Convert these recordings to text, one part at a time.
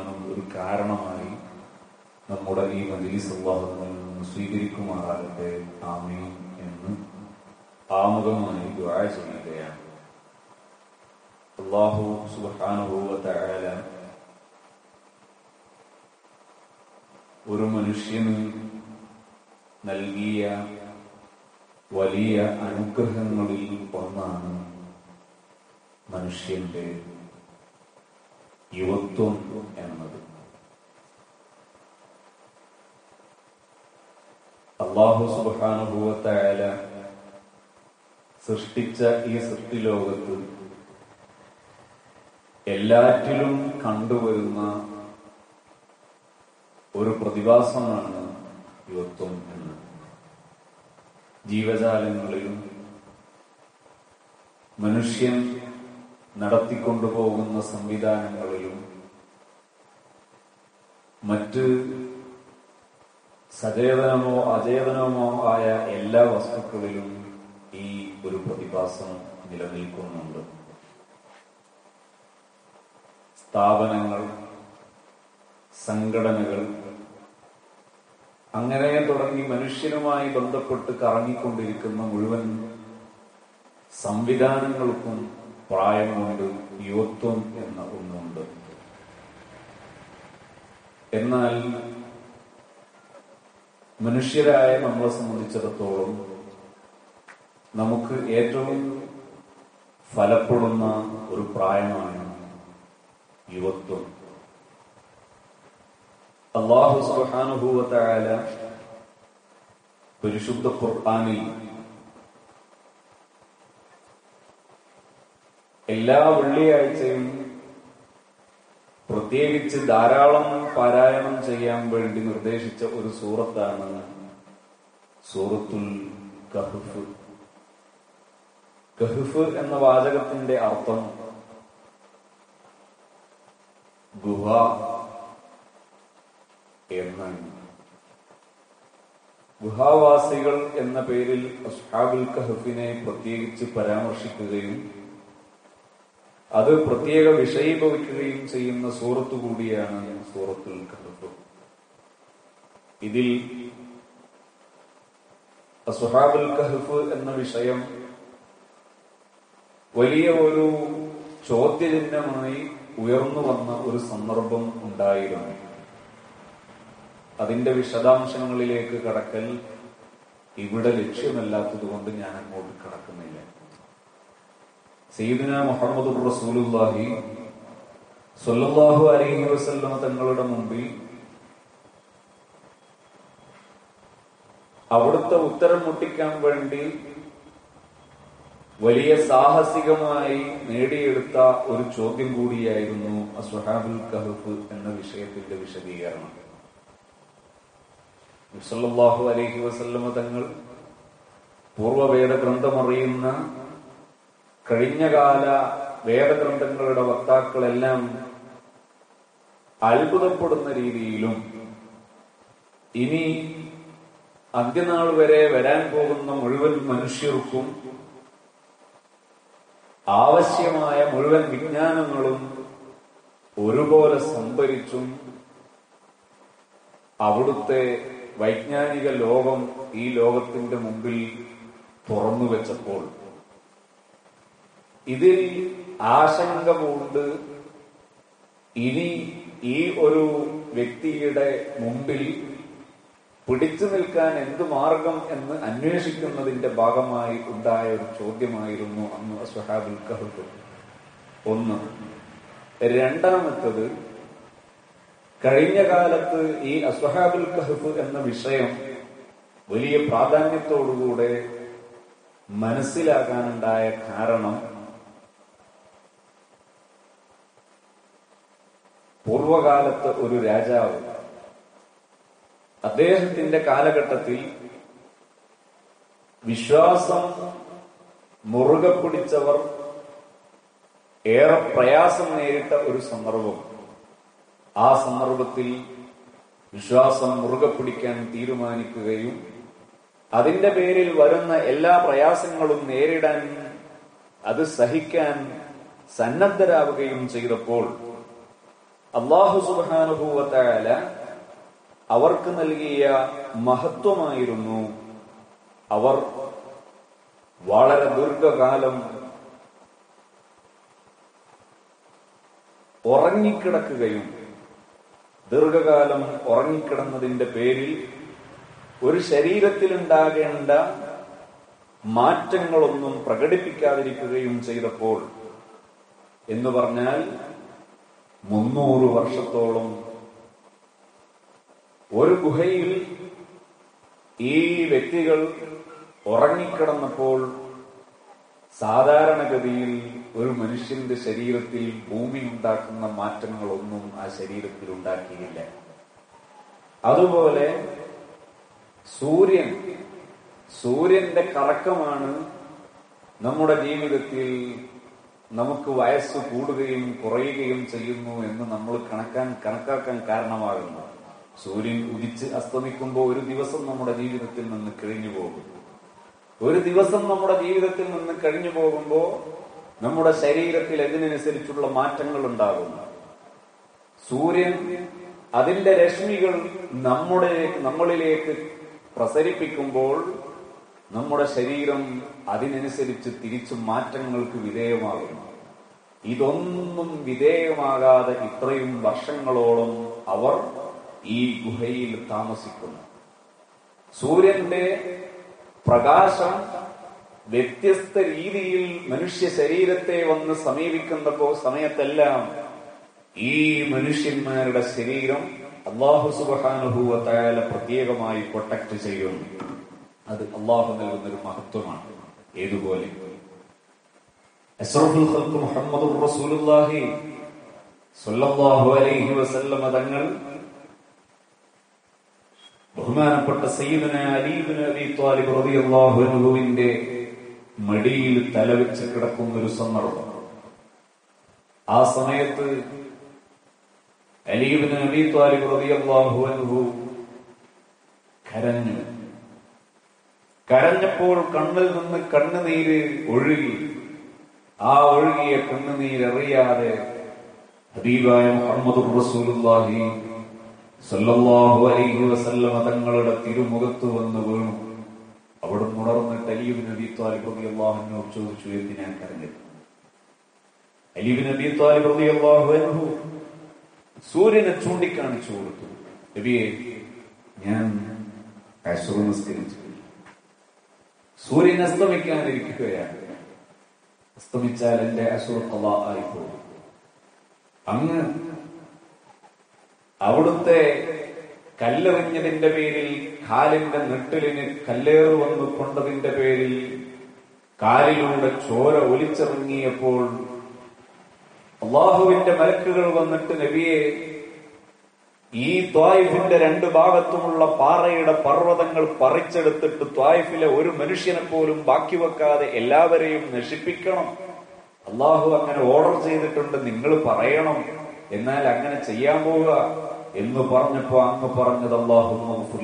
ചെയ്യുവാനും ഒരു കാരണമായി നമ്മുടെ ഈ മജീസ് അള്ളാഹുവിൽ നിന്ന് സ്വീകരിക്കുമാറാകട്ടെ ആമീൻ എന്ന് ആമുഖമായി ദുആ ചെയ്യുകയാണ് അള്ളാഹു സുബ്ഹാനഹു വ തആല ഒരു മനുഷ്യന് നൽകിയ വലിയ അനുഗ്രഹങ്ങളിൽ ഒന്നാണ് മനുഷ്യന്റെ യുവത്വം എന്നത് അള്ളാഹു സുബാനുഭവത്തായാല സൃഷ്ടിച്ച ഈ സൃഷ്ടിലോകത്ത് എല്ലാറ്റിലും കണ്ടുവരുന്ന ഒരു പ്രതിഭാസമാണ് യുവത്വം എന്ന് ജീവജാലങ്ങളിലും മനുഷ്യൻ നടത്തിക്കൊണ്ടുപോകുന്ന സംവിധാനങ്ങളിലും മറ്റ് സചേതനമോ അചേതനമോ ആയ എല്ലാ വസ്തുക്കളിലും ഈ ഒരു പ്രതിഭാസം നിലനിൽക്കുന്നുണ്ട് സ്ഥാപനങ്ങൾ സംഘടനകൾ അങ്ങനെ തുടങ്ങി മനുഷ്യനുമായി ബന്ധപ്പെട്ട് കറങ്ങിക്കൊണ്ടിരിക്കുന്ന മുഴുവൻ സംവിധാനങ്ങൾക്കും പ്രായം കൊണ്ട് യുവത്വം എന്ന ഒന്നുണ്ട് എന്നാൽ മനുഷ്യരായ നമ്മളെ സംബന്ധിച്ചിടത്തോളം നമുക്ക് ഏറ്റവും ഫലപ്പെടുന്ന ഒരു പ്രായമാണ് യുവത്വം അള്ളാഹു സുബാനുഭൂവത്തായ പരിശുദ്ധ ഖുർആാനിൽ എല്ലാ വെള്ളിയാഴ്ചയും പ്രത്യേകിച്ച് ധാരാളം പാരായണം ചെയ്യാൻ വേണ്ടി നിർദ്ദേശിച്ച ഒരു സൂറത്താണ് സൂറത്തുൽ കഹ്ഫ് കഹ്ഫ് എന്ന വാചകത്തിന്റെ അർത്ഥം ഗുഹ എന്നാണ് ഗുഹാവാസികൾ എന്ന പേരിൽ അസ്ഹാബുൽ കഹഫിനെ പ്രത്യേകിച്ച് പരാമർശിക്കുകയും അത് പ്രത്യേക വിഷയീഭവിക്കുകയും ചെയ്യുന്ന സൂറത്ത് കൂടിയാണ് സൂറത്തുൽ കഹഫ് ഇതിൽ അസുഹാബുൽ കഹഫ് എന്ന വിഷയം വലിയ ഒരു ചോദ്യചിഹ്നമായി ഉയർന്നു വന്ന ഒരു സന്ദർഭം ഉണ്ടായിരുന്നു അതിന്റെ വിശദാംശങ്ങളിലേക്ക് കടക്കൽ ഇവിടെ ലക്ഷ്യമല്ലാത്തതുകൊണ്ട് ഞാൻ അങ്ങോട്ട് കടക്കുന്നില്ല സയ്യിദുന മുഹമ്മദ് റസൂലുല്ലാഹി സല്ലല്ലാഹു അലൈഹി വസല്ലമ തങ്ങളുടെ മുമ്പിൽ അവിടുത്തെ ഉത്തരം മുട്ടിക്കാൻ വേണ്ടി വലിയ സാഹസികമായി നേടിയെടുത്ത ഒരു ചോദ്യം കൂടിയായിരുന്നു അസ്വഹാബുൽ കഹഫ് എന്ന വിഷയത്തിന്റെ വിശദീകരണം സല്ലല്ലാഹു അലൈഹി വസല്ലമ തങ്ങൾ പൂർവ്വവേദ ഗ്രന്ഥമറിയുന്ന കഴിഞ്ഞകാല വേദഗ്രന്ഥങ്ങളുടെ വക്താക്കളെല്ലാം അത്ഭുതപ്പെടുന്ന രീതിയിലും ഇനി അന്ത്യനാൾ വരെ വരാൻ പോകുന്ന മുഴുവൻ മനുഷ്യർക്കും ആവശ്യമായ മുഴുവൻ വിജ്ഞാനങ്ങളും ഒരുപോലെ സംഭരിച്ചും അവിടുത്തെ വൈജ്ഞാനിക ലോകം ഈ ലോകത്തിന്റെ മുമ്പിൽ തുറന്നു വെച്ചപ്പോൾ ഇതിൽ ആശങ്ക കൊണ്ട് ഇനി ഈ ഒരു വ്യക്തിയുടെ മുമ്പിൽ പിടിച്ചു നിൽക്കാൻ എന്ത് മാർഗം എന്ന് അന്വേഷിക്കുന്നതിന്റെ ഭാഗമായി ഉണ്ടായ ഒരു ചോദ്യമായിരുന്നു അന്ന് സുഹാബുൽ കഹഫ് ഒന്ന് രണ്ടാമത്തത് കഴിഞ്ഞ കാലത്ത് ഈ അസ്വഹാബുൽ കഹഫ് എന്ന വിഷയം വലിയ പ്രാധാന്യത്തോടുകൂടെ മനസ്സിലാക്കാനുണ്ടായ കാരണം പൂർവകാലത്ത് ഒരു രാജാവ് അദ്ദേഹത്തിന്റെ കാലഘട്ടത്തിൽ വിശ്വാസം മുറുകെ പിടിച്ചവർ ഏറെ പ്രയാസം നേരിട്ട ഒരു സന്ദർഭം ആ സന്ദർഭത്തിൽ വിശ്വാസം മുറുകെ പിടിക്കാൻ തീരുമാനിക്കുകയും അതിന്റെ പേരിൽ വരുന്ന എല്ലാ പ്രയാസങ്ങളും നേരിടാൻ അത് സഹിക്കാൻ സന്നദ്ധരാവുകയും ചെയ്തപ്പോൾ അള്ളാഹു സുബാനുഭൂവത്തായ അവർക്ക് നൽകിയ മഹത്വമായിരുന്നു അവർ വളരെ ദീർഘകാലം ഉറങ്ങിക്കിടക്കുകയും ദീർഘകാലം ഉറങ്ങിക്കിടന്നതിന്റെ പേരിൽ ഒരു ശരീരത്തിലുണ്ടാകേണ്ട മാറ്റങ്ങളൊന്നും പ്രകടിപ്പിക്കാതിരിക്കുകയും ചെയ്തപ്പോൾ എന്ന് പറഞ്ഞാൽ മുന്നൂറ് വർഷത്തോളം ഒരു ഗുഹയിൽ ഈ വ്യക്തികൾ ഉറങ്ങിക്കിടന്നപ്പോൾ സാധാരണഗതിയിൽ ഒരു മനുഷ്യന്റെ ശരീരത്തിൽ ഭൂമി ഉണ്ടാക്കുന്ന മാറ്റങ്ങളൊന്നും ആ ശരീരത്തിൽ ഉണ്ടാക്കിയില്ല അതുപോലെ സൂര്യൻ സൂര്യന്റെ കറക്കമാണ് നമ്മുടെ ജീവിതത്തിൽ നമുക്ക് വയസ്സ് കൂടുകയും കുറയുകയും ചെയ്യുന്നു എന്ന് നമ്മൾ കണക്കാൻ കണക്കാക്കാൻ കാരണമാകുന്നു സൂര്യൻ ഉദിച്ച് അസ്തമിക്കുമ്പോൾ ഒരു ദിവസം നമ്മുടെ ജീവിതത്തിൽ നിന്ന് കഴിഞ്ഞു പോകും ഒരു ദിവസം നമ്മുടെ ജീവിതത്തിൽ നിന്ന് കഴിഞ്ഞു പോകുമ്പോൾ നമ്മുടെ ശരീരത്തിൽ അതിനനുസരിച്ചുള്ള മാറ്റങ്ങൾ ഉണ്ടാകും സൂര്യൻ അതിന്റെ രശ്മികൾ നമ്മുടെ നമ്മളിലേക്ക് പ്രസരിപ്പിക്കുമ്പോൾ നമ്മുടെ ശരീരം അതിനനുസരിച്ച് തിരിച്ചു മാറ്റങ്ങൾക്ക് വിധേയമാകുന്നു ഇതൊന്നും വിധേയമാകാതെ ഇത്രയും വർഷങ്ങളോളം അവർ ഈ ഗുഹയിൽ താമസിക്കുന്നു സൂര്യന്റെ പ്രകാശം വ്യത്യസ്ത രീതിയിൽ മനുഷ്യ ശരീരത്തെ വന്ന് സമീപിക്കുന്നപ്പോ സമയത്തെല്ലാം ഈ മനുഷ്യന്മാരുടെ ശരീരം അള്ളാഹു സുബാനുഭൂവത്തായാല പ്രത്യേകമായി പ്രൊട്ടക്ട് ചെയ്യുന്നു അത് അള്ളാഹു നൽകുന്ന ഒരു മഹത്വമാണ് ഏതുപോലെ അസ്റഫുൽ ഖൽഖ് മുഹമ്മദുർ റസൂലുള്ളാഹി സ്വല്ലല്ലാഹു അലൈഹി വസല്ലമ തങ്ങൾ ബഹുമാനപ്പെട്ട സയ്യിദന അലീബിൻ അബി ത്വാലിബ് റളിയല്ലാഹു അൻഹുവിന്റെ മടിയിൽ തലവെച്ച് കിടക്കുന്ന ഒരു സന്ദർഭം ആ സമയത്ത് അലീബിൻ അബി ത്വാലിബ് റളിയല്ലാഹു അൻഹു കരഞ്ഞു കരഞ്ഞപ്പോൾ കണ്ണിൽ നിന്ന് കണ്ണുനീര് ഒഴുകി ആ ഒഴുകിയ കണ്ണുനീരറിയാതെ ഹബീബായ മുഹമ്മദ് റസൂലുള്ളാഹി സല്ലല്ലാഹു അലൈഹി വസല്ലമ തങ്ങളുടെ തിരുമുഖത്ത് വന്ന് വീണു അവിടെ ഉണർന്നിട്ട് അലീബ് നബി താലിബ് റളിയല്ലാഹു അൻഹു ചോദിച്ചു എന്തിനാ കരഞ്ഞത് അലീബ് നബി താലിബ് റളിയല്ലാഹു അൻഹു സൂര്യനെ ചൂണ്ടിക്കാണിച്ചു കൊടുത്തു നബിയെ ഞാൻ അസുർ നിസ്കരിച്ചു സൂര്യൻ അസ്തമിക്കാനിരിക്കുകയാണ് അസ്തമിച്ചാൽ എന്റെ അസുർ കലാ ആയിപ്പോകും അങ്ങ് അവിടുത്തെ കല്ലെറിഞ്ഞതിന്റെ പേരിൽ കാലിന്റെ നെട്ടിലിന് കല്ലേറ് വന്നു കൊണ്ടതിന്റെ പേരിൽ കാലിലൂടെ ചോര ഒലിച്ചിറങ്ങിയപ്പോൾ അള്ളാഹുവിന്റെ മലക്കുകൾ വന്നിട്ട് നബിയെ ഈ ത്വായിഫിന്റെ രണ്ട് ഭാഗത്തുമുള്ള പാറയുടെ പർവ്വതങ്ങൾ പറിച്ചെടുത്തിട്ട് ത്വായിഫിലെ ഒരു മനുഷ്യനെ പോലും ബാക്കി വെക്കാതെ എല്ലാവരെയും നശിപ്പിക്കണം അള്ളാഹു അങ്ങനെ ഓർഡർ ചെയ്തിട്ടുണ്ട് നിങ്ങൾ പറയണം എന്നാൽ അങ്ങനെ ചെയ്യാൻ പോവുക എന്ന് പറഞ്ഞപ്പോ അങ്ങ് പറഞ്ഞത് അള്ളാഹു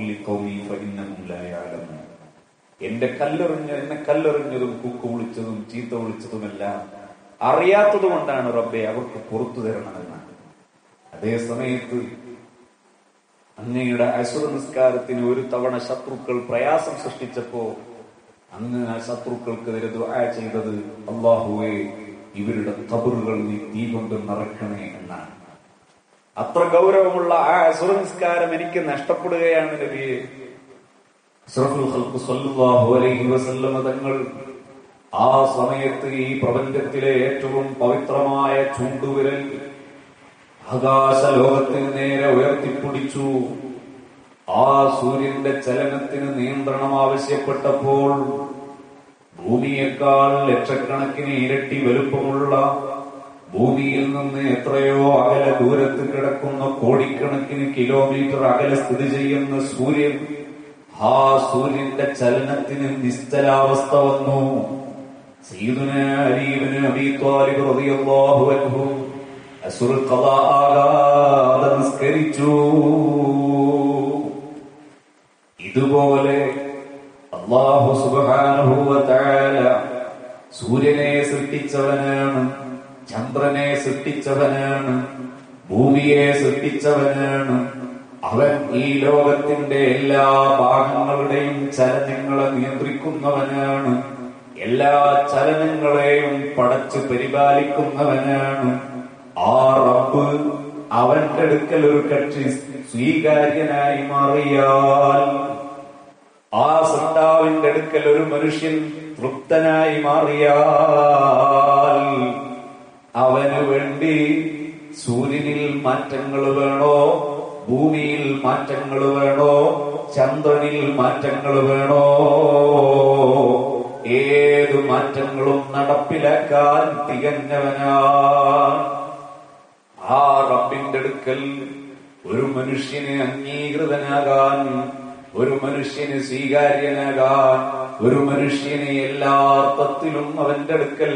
എന്റെ കല്ലെറിഞ്ഞ എന്നെ കല്ലെറിഞ്ഞതും കുക്ക് വിളിച്ചതും ചീത്ത വിളിച്ചതുമെല്ലാം അറിയാത്തത് കൊണ്ടാണ് റബ്ബെ അവർക്ക് പുറത്തു തരണമെന്നാണ് അതേ സമയത്ത് അങ്ങയുടെ അസുര നിസ്കാരത്തിന് ഒരു തവണ ശത്രുക്കൾ പ്രയാസം സൃഷ്ടിച്ചപ്പോ അങ്ങ് ആ ശത്രുക്കൾക്കെതിരെ ദുആ ചെയ്തത് അള്ളാഹുവെ ഇവരുടെ തബറുകൾ നീ തീ കൊണ്ട് നിറക്കണേ എന്നാണ് അത്ര ഗൗരവമുള്ള ആ അസുര നിസ്കാരം എനിക്ക് നഷ്ടപ്പെടുകയാണ് നബിയെ അഷ്റഫുൽ ഖൽഖ് സ്വല്ലല്ലാഹു അലൈഹി വസല്ലമ തങ്ങൾ ആ സമയത്ത് ഈ പ്രപഞ്ചത്തിലെ ഏറ്റവും പവിത്രമായ ചൂണ്ടുവിരൽ ആകാശ ലോകത്തിന് നേരെ ഉയർത്തിപ്പിടിച്ചു ആ സൂര്യന്റെ ചലനത്തിന് നിയന്ത്രണം ആവശ്യപ്പെട്ടപ്പോൾ ഭൂമിയേക്കാൾ ലക്ഷക്കണക്കിന് ഇരട്ടി വലുപ്പമുള്ള ഭൂമിയിൽ നിന്ന് എത്രയോ അകലെ ദൂരത്ത് കിടക്കുന്ന കോടിക്കണക്കിന് കിലോമീറ്റർ അകലെ സ്ഥിതി ചെയ്യുന്ന സൂര്യൻ ആ സൂര്യന്റെ ചലനത്തിന് നിശ്ചലാവസ്ഥ വന്നു സീദുന അലീബിന് അബീ ത്വാലിബ് റളിയല്ലാഹു അൻഹു അസുർ ഖദാ ആകാതെ നിസ്കരിച്ചു ഇതുപോലെ അള്ളാഹു സുബ്ഹാനഹു വ തആല സൂര്യനെ സൃഷ്ടിച്ചവനാണ് ചന്ദ്രനെ സൃഷ്ടിച്ചവനാണ് ഭൂമിയെ സൃഷ്ടിച്ചവനാണ് അവൻ ഈ ലോകത്തിന്റെ എല്ലാ ഭാഗങ്ങളുടെയും ചലനങ്ങളെ നിയന്ത്രിക്കുന്നവനാണ് എല്ലാ ചലനങ്ങളെയും പടച്ചു പരിപാലിക്കുന്നവനാണ് ആ റബ്ബ് അവന്റെ അടുക്കൽ ഒരു കക്ഷി സ്വീകാര്യനായി മാറിയാൽ ആ സൃഷ്ടാവിന്റെ അടുക്കൽ ഒരു മനുഷ്യൻ തൃപ്തനായി മാറിയാൽ അവന് വേണ്ടി സൂര്യനിൽ മാറ്റങ്ങൾ വേണോ ഭൂമിയിൽ മാറ്റങ്ങൾ വേണോ ചന്ദ്രനിൽ മാറ്റങ്ങൾ വേണോ ഏതു മാറ്റങ്ങളും നടപ്പിലാക്കാൻ തികഞ്ഞവനാണ് ആ റബ്ബിന്റെ അടുക്കൽ ഒരു മനുഷ്യന് അംഗീകൃതനാകാൻ ഒരു മനുഷ്യന് സ്വീകാര്യനാകാൻ ഒരു മനുഷ്യന് എല്ലാ അർത്ഥത്തിലും അവന്റെ അടുക്കൽ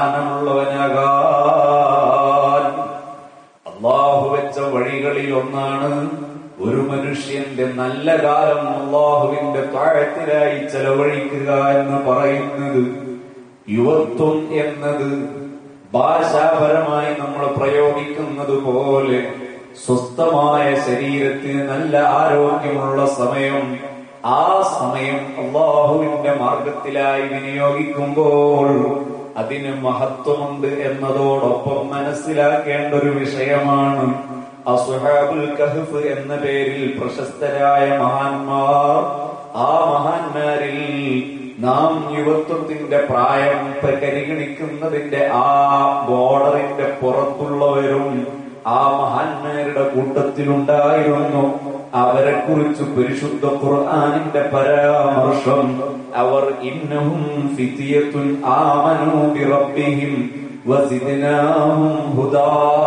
സ്ഥാനമുള്ളവനാകാൻ അള്ളാഹു വെച്ച വഴികളിൽ ഒന്നാണ് ഒരു മനുഷ്യന്റെ നല്ല കാലം അള്ളാഹുവിന്റെ താഴത്തിലായി ചെലവഴിക്കുക എന്ന് പറയുന്നത് യുവത്വം എന്നത് ഭാഷാപരമായി നമ്മൾ പ്രയോഗിക്കുന്നത് പോലെ സ്വസ്ഥമായ ശരീരത്തിന് നല്ല ആരോഗ്യമുള്ള സമയം ആ സമയം അള്ളാഹുവിന്റെ മാർഗത്തിലായി വിനിയോഗിക്കുമ്പോൾ അതിന് മഹത്വമുണ്ട് എന്നതോടൊപ്പം മനസ്സിലാക്കേണ്ട ഒരു വിഷയമാണ് അസുഹാബുൽ കഹഫ് എന്ന പേരിൽ പ്രശസ്തരായ മഹാന്മാർ ആ മഹാന്മാരിൽ നാം യുവത്വത്തിന്റെ പ്രായം പരിഗണിക്കുന്നതിന്റെ ആ ബോർഡറിന്റെ പുറത്തുള്ളവരും ആ മഹാന്മാരുടെ കൂട്ടത്തിലുണ്ടായിരുന്നു അവരെ കുറിച്ച് പരിശുദ്ധ ഖുർആാനിന്റെ പരാമർശം അവർ ഇന്നഹും ഫിതിയത്തുൻ ആമനൂ ബിറബ്ബിഹിം വസിദ്നാഹും ഹുദാ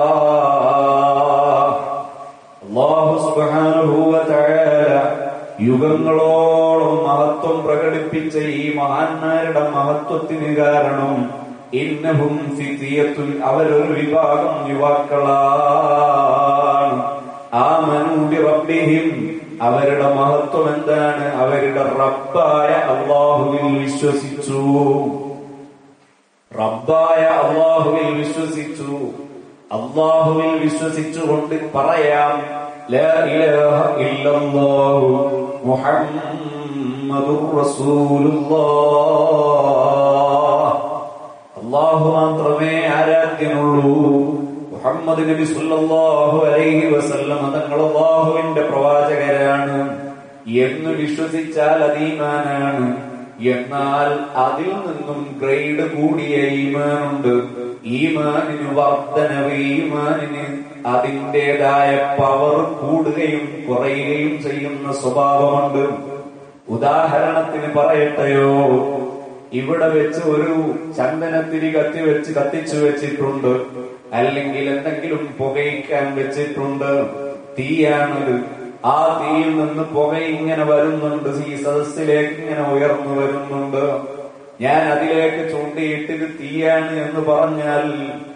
അല്ലാഹു സുബ്ഹാനഹു വ തആല യുഗങ്ങളോളം മഹത്വം പ്രകടിപ്പിച്ച ഈ മഹാന്മാരുടെ മഹത്വത്തിന് കാരണം ഇന്നഹും ഫിതിയത്തുൻ അവരൊരു വിഭാഗം യുവാക്കളാണ് ആ മനൂബി റബ്ബിഹിം അവരുടെ മഹത്വം എന്താണ് അവരുടെ റബ്ബായ അള്ളാഹുവിൽ വിശ്വസിച്ചു റബ്ബായ അള്ളാഹുവിൽ വിശ്വസിച്ചു അള്ളാഹുവിൽ വിശ്വസിച്ചുകൊണ്ട് പറയാം ലാ ഇലാഹ ഇല്ലല്ലാഹു മുഹമ്മദുർ റസൂലുള്ളാഹ് അള്ളാഹു മാത്രമേ ആരാധ്യനുള്ളൂ മുഹമ്മദ് നബി സല്ലല്ലാഹു അലൈഹി വസല്ലം തങ്ങൾ അള്ളാഹുവിന്റെ പ്രവാചകരാണ് എന്ന് വിശ്വസിച്ചാൽ അത് ഈമാനാണ് എന്നാൽ അതിൽ നിന്നും ഗ്രേഡ് കൂടിയ ഈമാനുണ്ട് ഈമാനിന് വർധനവ് ഈമാനിന് അതിൻ്റെതായ പവർ കൂടുകയും കുറയുകയും ചെയ്യുന്ന സ്വഭാവമുണ്ട് ഉദാഹരണത്തിന് പറയട്ടെയോ ഇവിടെ വെച്ച് ഒരു ചന്ദനത്തിരി കത്തി വെച്ച് കത്തിച്ചു വെച്ചിട്ടുണ്ട് അല്ലെങ്കിൽ എന്തെങ്കിലും പുകയിക്കാൻ വെച്ചിട്ടുണ്ട് തീയാണത് ആ തീയിൽ നിന്ന് പുക ഇങ്ങനെ വരുന്നുണ്ട് ഈ സദസ്സിലേക്ക് ഇങ്ങനെ ഉയർന്നു വരുന്നുണ്ട് ഞാൻ അതിലേക്ക് ചൂണ്ടിയിട്ട് ഇത് തീയാണ് എന്ന് പറഞ്ഞാൽ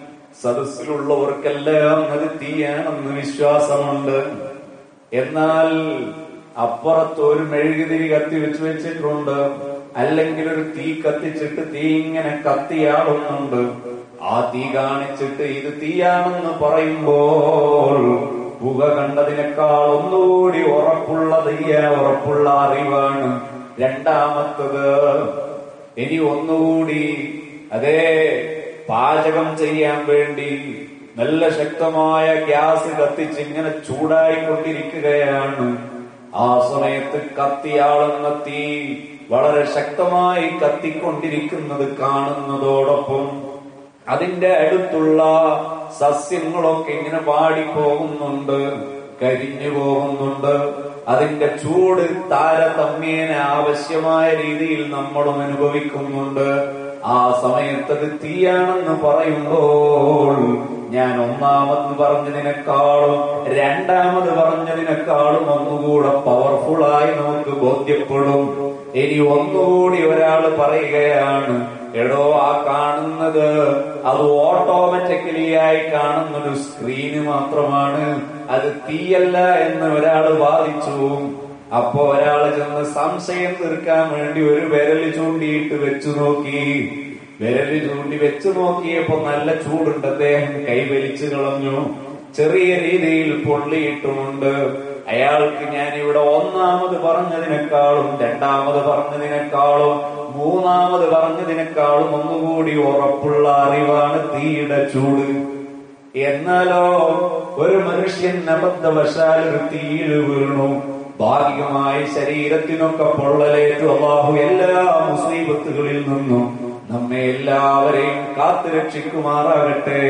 സദസ്സിലുള്ളവർക്കെല്ലാം അത് തീയാണെന്ന് വിശ്വാസമുണ്ട് എന്നാൽ അപ്പുറത്ത് ഒരു മെഴുകുതിരി കത്തി വെച്ച് വെച്ചിട്ടുണ്ട് അല്ലെങ്കിൽ ഒരു തീ കത്തിച്ചിട്ട് തീ ഇങ്ങനെ കത്തിയാളുന്നുണ്ട് ആ തീ കാണിച്ചിട്ട് ഇത് തീയാണെന്ന് പറയുമ്പോൾ പുക കണ്ടതിനേക്കാൾ ഒന്നുകൂടി ഉറപ്പുള്ള തീയ ഉറപ്പുള്ള അറിവാണ് രണ്ടാമത്തത് ഇനി ഒന്നുകൂടി അതേ പാചകം ചെയ്യാൻ വേണ്ടി നല്ല ശക്തമായ ഗ്യാസ് കത്തിച്ച് ഇങ്ങനെ ചൂടായിക്കൊണ്ടിരിക്കുകയാണ് ആ സമയത്ത് കത്തിയാളുന്ന തീ വളരെ ശക്തമായി കത്തിക്കൊണ്ടിരിക്കുന്നത് കാണുന്നതോടൊപ്പം അതിന്റെ അടുത്തുള്ള സസ്യങ്ങളൊക്കെ ഇങ്ങനെ പാടിപ്പോകുന്നുണ്ട് കരിഞ്ഞു പോകുന്നുണ്ട് അതിന്റെ ചൂട് താരതമ്യേന ആവശ്യമായ രീതിയിൽ നമ്മളും അനുഭവിക്കുന്നുണ്ട് ആ സമയത്തത് തീയാണെന്ന് പറയുമ്പോൾ ഞാൻ ഒന്നാമത് പറഞ്ഞതിനേക്കാളും രണ്ടാമത് പറഞ്ഞതിനേക്കാളും ഒന്നുകൂടെ പവർഫുള്ളായി നമുക്ക് ബോധ്യപ്പെടും ഇനി ഒന്നുകൂടി ഒരാൾ പറയുകയാണ് എടോ ആ കാണുന്നത് അത് ഓട്ടോമാറ്റിക്കലി ആയി കാണുന്ന ഒരു സ്ക്രീന് മാത്രമാണ് അത് തീയല്ല എന്ന് ഒരാൾ വാദിച്ചു അപ്പോ ഒരാൾ ചെന്ന് സംശയം തീർക്കാൻ വേണ്ടി ഒരു വിരൽ ചൂണ്ടിയിട്ട് വെച്ചു നോക്കി വിരൽ ചൂണ്ടി വെച്ചു നോക്കിയപ്പോ നല്ല ചൂടുണ്ട് അദ്ദേഹം കൈവലിച്ചു കളഞ്ഞു ചെറിയ രീതിയിൽ പൊള്ളിയിട്ടുമുണ്ട് അയാൾക്ക് ഞാൻ ഇവിടെ ഒന്നാമത് പറഞ്ഞതിനേക്കാളും രണ്ടാമത് പറഞ്ഞതിനേക്കാളും മൂന്നാമത് പറഞ്ഞതിനേക്കാളും ഒന്നുകൂടി ഉറപ്പുള്ള അറിവാണ് തീയുടെ ചൂട് എന്നാലോ ഒരു മനുഷ്യൻ അബദ്ധവശാൽ ഒരു തീയിൽ വീണു ഭാഗികമായി ശരീരത്തിനൊക്കെ പൊള്ളലേറ്റു അള്ളാഹു എല്ലാ മുസീബത്തുകളിൽ നിന്നും നമ്മെ എല്ലാവരെയും കാത്തുരക്ഷിക്കുമാറാകട്ടെ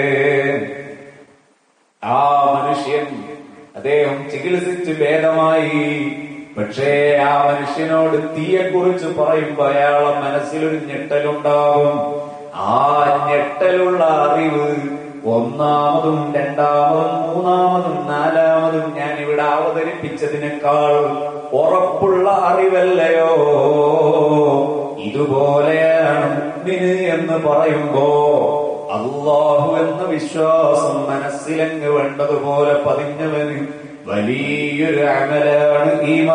ആ മനുഷ്യൻ അദ്ദേഹം ചികിത്സിച്ച് ഭേദമായി പക്ഷേ ആ മനുഷ്യനോട് തീയെക്കുറിച്ച് പറയുമ്പോ അയാളെ മനസ്സിലൊരു ഞെട്ടലുണ്ടാവും ആ ഞെട്ടലുള്ള അറിവ് ഒന്നാമതും രണ്ടാമതും മൂന്നാമതും നാലാമതും ഞാൻ ഇവിടെ അവതരിപ്പിച്ചതിനേക്കാൾ ഉറപ്പുള്ള അറിവല്ലയോ ഇതുപോലെയാണ് മുഅ്മിന് എന്ന് പറയുമ്പോ അള്ളാഹു എന്ന വിശ്വാസം മനസ്സിലങ്ങ് വേണ്ടതുപോലെ പതിഞ്ഞവന് വലിയൊരു അമലാണ്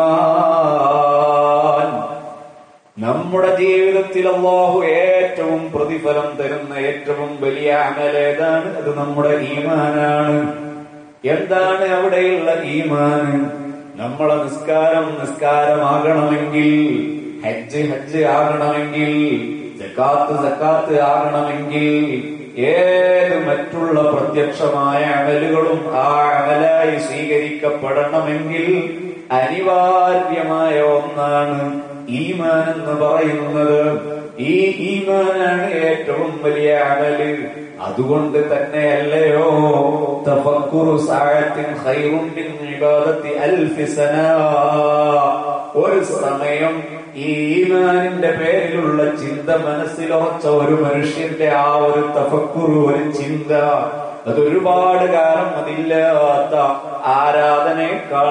ഈമാൻ നമ്മുടെ ജീവിതത്തിൽ അള്ളാഹു ഏറ്റവും പ്രതിഫലം തരുന്ന ഏറ്റവും വലിയ അമലേതാണ് അത് നമ്മുടെ ഈമാനാണ് എന്താണ് അവിടെയുള്ള ഈമാൻ നമ്മളെ നിസ്കാരം നിസ്കാരമാകണമെങ്കിൽ ഹജ്ജ് ഹജ്ജ് ആകണമെങ്കിൽ ജക്കാത്ത് ജക്കാത്ത് ആകണമെങ്കിൽ ഏത് മറ്റുള്ള പ്രത്യക്ഷമായ അമലുകളും ആ അമലായി സ്വീകരിക്കപ്പെടണമെങ്കിൽ അനിവാര്യമായ ഒന്നാണ് ഈമാൻ എന്ന് പറയുന്നത് ഈ ഈമാനാണ് ഏറ്റവും വലിയ അമല് അതുകൊണ്ട് തന്നെയല്ലയോ തഫക്കുറു സാഴത്തിൻ ഖൈറും മിൻ ഇബാദത്തി അൽഫി സനാ ഒരു സമയം ഈ ഈമാനിന്റെ പേരിലുള്ള ചിന്ത മനസ്സിലുറച്ച ഒരു മനുഷ്യന്റെ ആ ഒരു തഫക്കുറു ഒരു ചിന്ത അതൊരുപാട് കാലം അതില്ലാത്ത ആരാധനയേക്കാൾ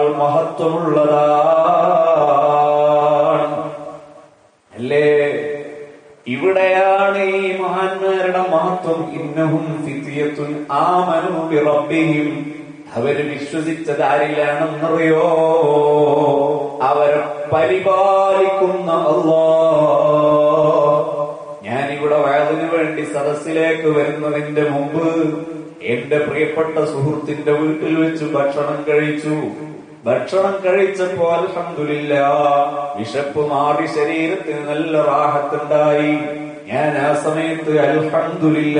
മഹത്വമുള്ളതാണ് അല്ലേ ഇവിടെയാണ് ഈ മഹാന്മാരുടെ മഹത്വം ഇന്നഹും ഫിത്തിയത്തുൻ ആമനു ബിറബ്ബിഹിം അവര് വിശ്വസിച്ചത് ആരിലാണെന്നറിയോ അവരെ പരിപാലിക്കുന്ന അല്ലാ ഞാൻ ഇവിടെ വയതിനു വേണ്ടി സദസ്സിലേക്ക് വരുന്നതിന്റെ മുമ്പ് എന്റെ പ്രിയപ്പെട്ട സുഹൃത്തിന്റെ വീട്ടിൽ വെച്ച് ഭക്ഷണം കഴിച്ചു ഭക്ഷണം കഴിച്ചപ്പോ അൽഹംദുലില്ല വിശപ്പ് മാറി ശരീരത്തിന് നല്ല റാഹത്തുണ്ടായി ഞാൻ ആ സമയത്ത് അൽഹംദുലില്ല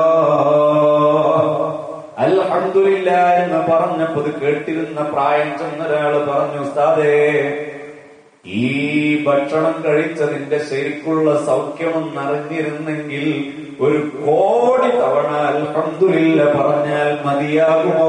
അൽഹംദുലില്ല എന്ന് പറഞ്ഞപ്പോ ഇത് കേട്ടിരുന്ന പ്രായം ചെന്നൊരാള് പറഞ്ഞു ഉസ്താദേ ഈ ഭക്ഷണം കഴിച്ചതിന്റെ ശരിക്കുള്ള സൗഖ്യമൊന്നറിഞ്ഞിരുന്നെങ്കിൽ ഒരു കോടി തവണ അൽഹംദുലില്ല പറഞ്ഞാൽ മതിയാകുമോ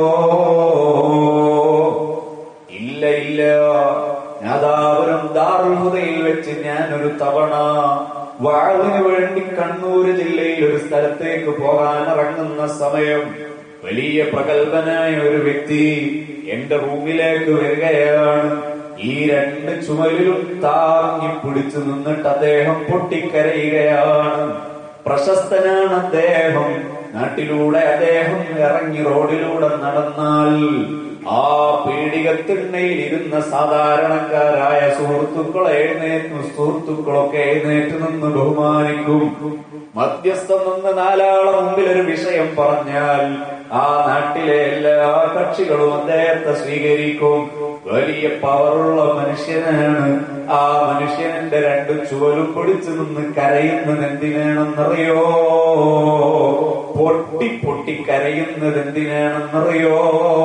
ഇല്ല ഇല്ല നാദാപുരം ദാറുഹുദയിൽ വെച്ച് ഞാൻ ഒരു തവണ വാളിന് വേണ്ടി കണ്ണൂര് ജില്ലയിൽ ഒരു സ്ഥലത്തേക്ക് പോകാൻ ഇറങ്ങുന്ന സമയം വലിയ പ്രഗത്ഭനായ ഒരു വ്യക്തി എന്റെ റൂമിലേക്ക് വരികയാണ് ഈ രണ്ട് ചുമലിലും താങ്ങി പിടിച്ചു നിന്നിട്ട് അദ്ദേഹം പൊട്ടിക്കരയുകയാണ് പ്രശസ്തനാണ് അദ്ദേഹം നാട്ടിലൂടെ അദ്ദേഹം ഇറങ്ങി റോഡിലൂടെ നടന്നാൽ ആ പീഡികത്തിണ്ണയിൽ ഇരുന്ന സാധാരണക്കാരായ സുഹൃത്തുക്കളെ എഴുന്നേറ്റ് സുഹൃത്തുക്കളൊക്കെ എഴുന്നേറ്റ് നിന്ന് ബഹുമാനിക്കും മധ്യസ്ഥം നിന്ന് നാലാളെ മുമ്പിൽ ഒരു വിഷയം പറഞ്ഞാൽ ആ നാട്ടിലെ എല്ലാ കക്ഷികളും അദ്ദേഹത്തെ സ്വീകരിക്കും വലിയ പവറുള്ള മനുഷ്യനാണ് ആ മനുഷ്യന്റെ രണ്ട് ചുവലും പിടിച്ചു നിന്ന് കരയുന്നത് എന്തിനാണെന്നറിയോ പൊട്ടി പൊട്ടി കരയുന്നത് എന്തിനാണെന്നറിയോ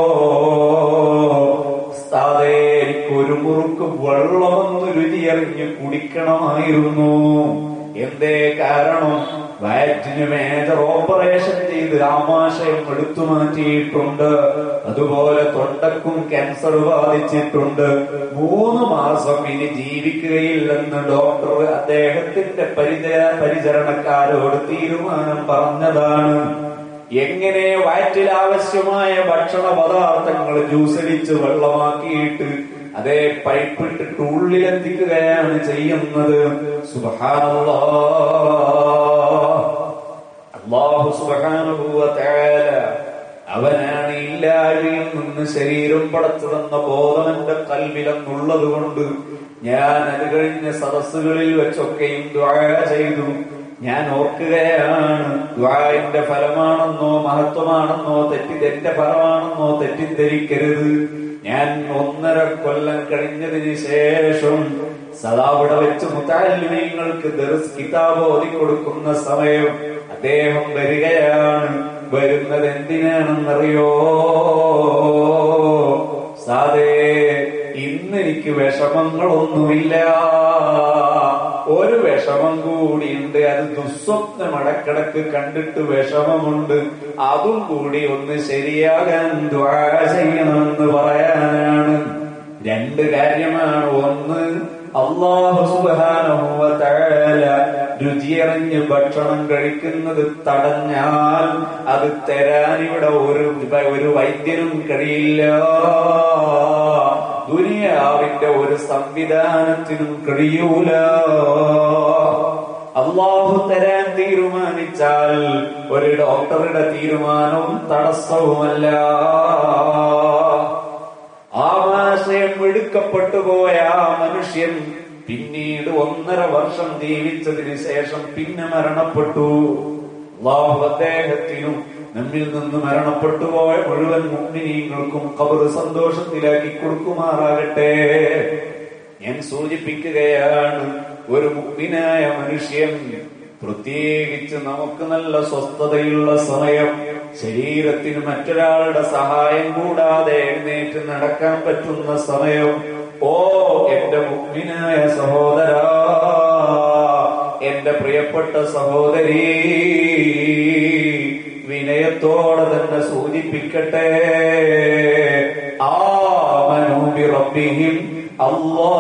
ഉസ്താദേ എനിക്ക് ഒരു മുറുക്ക് വെള്ളമൊന്ന് രുചിയറിഞ്ഞ് കുടിക്കണമായിരുന്നു എന്തേ കാരണം വയറ്റിന് മേജർ ഓപ്പറേഷൻ ചെയ്ത് ആമാശയം എടുത്തു മാറ്റിയിട്ടുണ്ട് അതുപോലെ തൊണ്ടക്കും ക്യാൻസർ ബാധിച്ചിട്ടുണ്ട് മൂന്ന് മാസം ഇനി ജീവിക്കുകയില്ലെന്ന് ഡോക്ടർ അദ്ദേഹത്തിന്റെ പരിചയ പരിചരണക്കാരോട് തീരുമാനം പറഞ്ഞതാണ് എങ്ങനെ വയറ്റിൽ ആവശ്യമായ ഭക്ഷണ പദാർത്ഥങ്ങൾ ജ്യൂസടിച്ച് വെള്ളമാക്കിയിട്ട് അതേ പൈപ്പിട്ടിട്ട് ഉള്ളിലെത്തിക്കുകയാണ് ചെയ്യുന്നത് സുബഹാനല്ലാ അള്ളാഹു സുബഹാനുഭൂവ തആല അവനാണ് ഇല്ലായ്മയിൽ നിന്ന് ശരീരം പടച്ചതെന്ന ബോധം എന്റെ കൽവിലെന്നുള്ളത് കൊണ്ട് ഞാൻ അത് കഴിഞ്ഞ സദസ്സുകളിൽ വെച്ചൊക്കെയും ദ്വാര ചെയ്തു ഞാൻ ഓർക്കുകയാണ് ദ്വാന്റെ ഫലമാണെന്നോ മഹത്വമാണെന്നോ തെറ്റിതെന്റെ ഫലമാണെന്നോ തെറ്റിദ്ധരിക്കരുത് ഞാൻ ഒന്നര കൊല്ലം കഴിഞ്ഞതിന് ശേഷം സദാ ഇവിടെ വെച്ച് മുത്താലിമീങ്ങൾക്ക് ദർസ് കിതാബ് ഓതി കൊടുക്കുന്ന സമയം അദ്ദേഹം വരികയാണ് വരുന്നത് എന്തിനാണെന്നറിയോ സാധേ ഇന്ന് എനിക്ക് വിഷമങ്ങളൊന്നുമില്ല ഒരു വിഷമം കൂടിയുണ്ട് അത് ദുസ്വപ്നം അടക്കിടക്ക് കണ്ടിട്ട് വിഷമമുണ്ട് അതും കൂടി ഒന്ന് ശരിയാകാൻ ദ്വാ ചെയ്യണമെന്ന് പറയാനാണ് രണ്ട് കാര്യമാണ് ഒന്ന് അള്ളാഹു സുബാനഹുവ തആല രുചിയറിഞ്ഞ് ഭക്ഷണം കഴിക്കുന്നത് തടഞ്ഞാൽ അത് തരാൻ ഇവിടെ ഒരു ഒരു വൈദ്യനും കഴിയില്ല ദുനിയാവിന്റെ ഒരു സംവിധാനത്തിനും കഴിയൂല അള്ളാഹു തരാൻ തീരുമാനിച്ചാൽ ഒരു ഡോക്ടറുടെ തീരുമാനവും തടസ്സവുമല്ല ആമാശയം എടുക്കപ്പെട്ടു പോയ ആ മനുഷ്യൻ പിന്നീട് ഒന്നര വർഷം ജീവിച്ചതിന് ശേഷം പിന്നെ മരണപ്പെട്ടു അള്ളാഹു അദ്ദേഹത്തിനും നമ്മിൽ നിന്ന് മരണപ്പെട്ടു പോയ മുഴുവൻ മുഗ്മിനീങ്ങൾക്കും കബർ സന്തോഷത്തിലാക്കി കൊടുക്കുമാറാകട്ടെ ഞാൻ സൂചിപ്പിക്കുകയാണ് ഒരു മുഗ്മിനായ മനുഷ്യൻ പ്രത്യേകിച്ച് നമുക്ക് നല്ല സ്വസ്ഥതയുള്ള സമയം ശരീരത്തിന് മറ്റൊരാളുടെ സഹായം കൂടാതെ എഴുന്നേറ്റ് നടക്കാൻ പറ്റുന്ന സമയം ഓ എന്റെ മുഗ്മിനായ സഹോദര എന്റെ പ്രിയപ്പെട്ട സഹോദരി വിനയത്തോടെ തന്നെ സൂചിപ്പിക്കട്ടെ ആ മനൂബി റബ്ബിഹിം അല്ലാ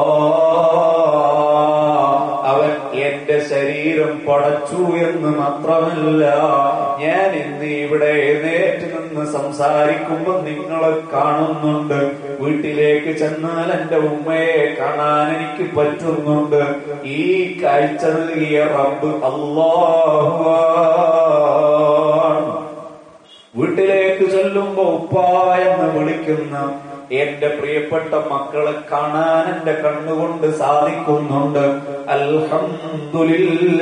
അവൻ എന്റെ ശരീരം പടച്ചു എന്ന് മാത്രമല്ല ഞാൻ ഇന്ന് ഇവിടെ എഴുന്നേറ്റ് നിന്ന് സംസാരിക്കുമ്പോൾ നിങ്ങളെ കാണുന്നുണ്ട് വീട്ടിലേക്ക് ചെന്നാൽ എന്റെ ഉമ്മയെ കാണാൻ എനിക്ക് പറ്റുന്നുണ്ട് ഈ കാഴ്ച നൽകിയ റബ്ബ് അള്ളാഹു വീട്ടിലേക്ക് ചെല്ലുമ്പോ ഉപ്പ എന്ന് വിളിക്കുന്ന എന്റെ പ്രിയപ്പെട്ട മക്കളെ കാണാൻ എന്റെ കണ്ണുകൊണ്ട് സാധിക്കുന്നുണ്ട് അൽഹംദുലില്ല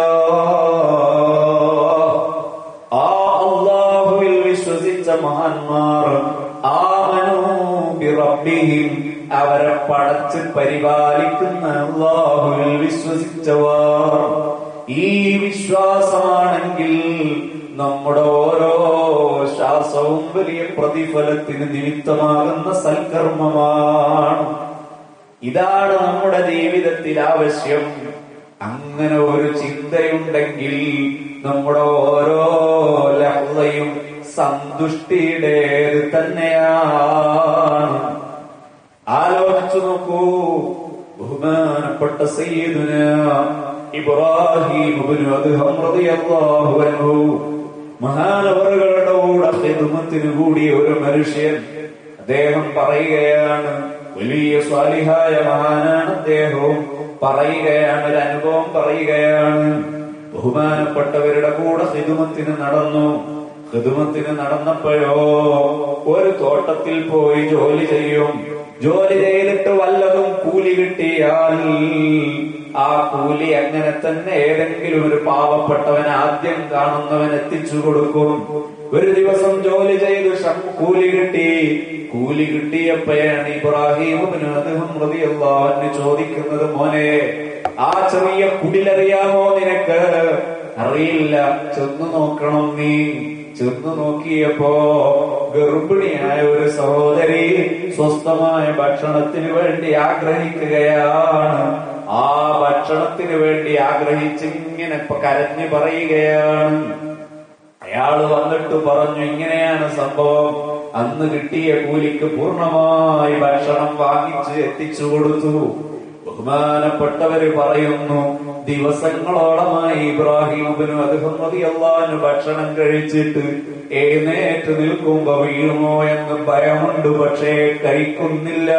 ആ അള്ളാഹുവിൽ വിശ്വസിച്ച മഹാന്മാർ ആമനൂ ബിറബ്ബിഹിം അവരെ പടച്ച് പരിപാലിക്കുന്ന അള്ളാഹുവിൽ വിശ്വസിച്ചവർ ഈ വിശ്വാസമാണെങ്കിൽ നമ്മുടെ ഓരോ ശ്വാസവും വലിയ പ്രതിഫലത്തിന് നിമിത്തമാകുന്ന സൽക്കർമ്മമാണ് ഇതാണ് നമ്മുടെ ജീവിതത്തിൽ ആവശ്യം അങ്ങനെ ഒരു ചിന്തയുണ്ടെങ്കിൽ നമ്മുടെ ഓരോ ലഹ്ലയും സന്തുഷ്ടിയുടേത് തന്നെയാണ് ആലോചിച്ചു നോക്കൂ ബഹുമാനപ്പെട്ട സയ്യിദുന ഇബ്രാഹിം ഇബ്നു അദ്ഹം റളിയല്ലാഹു അൻഹു മഹാനവറുകളുടെ കൂടെ ഹിദ്മത്തിന് കൂടിയ ഒരു മനുഷ്യൻ അദ്ദേഹം പറയുകയാണ് വലിയ സ്വാലിഹായ മഹാനാണ് അദ്ദേഹവും പറയുകയാണ് ഒരു അനുഭവം പറയുകയാണ് ബഹുമാനപ്പെട്ടവരുടെ കൂടെ ഹിദുമത്തിന് നടന്നു ഹിദുമത്തിന് നടന്നപ്പോഴോ ഒരു തോട്ടത്തിൽ പോയി ജോലി ചെയ്യും ജോലി ചെയ്തിട്ട് വല്ലതും കൂലി കിട്ടിയാൽ ആ കൂലി അങ്ങനെ തന്നെ ഏതെങ്കിലും ഒരു പാവപ്പെട്ടവൻ ആദ്യം കാണുന്നവൻ എത്തിച്ചു കൊടുക്കും ഒരു ദിവസം ജോലി ചെയ്ത് ശം- കൂലി കിട്ടി കൂലി കിട്ടിയപ്പോഴാണ് ഇബ്രാഹിം റളിയല്ലാഹു ചോദിക്കുന്നത് മോനെ ആ ചെറിയ കുടിലറിയാമോ നിനക്ക് അറിയില്ല ചെന്നു നോക്കണം നീ ചെന്നു നോക്കിയപ്പോ ഗർഭിണിയായ ഒരു സഹോദരി സ്വസ്ഥമായ ഭക്ഷണത്തിന് വേണ്ടി ആഗ്രഹിക്കുകയാണ് ആ ഭക്ഷണത്തിന് വേണ്ടി ആഗ്രഹിച്ച് ഇങ്ങനെ ഇപ്പൊ കരഞ്ഞു പറയുകയാണ് അയാള് വന്നിട്ട് പറഞ്ഞു ഇങ്ങനെയാണ് സംഭവം അന്ന് കിട്ടിയ കൂലിക്ക് പൂർണ്ണമായി ഭക്ഷണം വാങ്ങിച്ച് എത്തിച്ചു കൊടുത്തു ബഹുമാനപ്പെട്ടവര് പറയുന്നു ദിവസങ്ങളോളമായി ഇബ്രാഹിമിന് അള്ളാന് ഭക്ഷണം കഴിച്ചിട്ട് എഴുന്നേറ്റ് നിൽക്കുമ്പോ വീഴുമോ എന്ന് ഭയമുണ്ട് പക്ഷേ കഴിക്കുന്നില്ല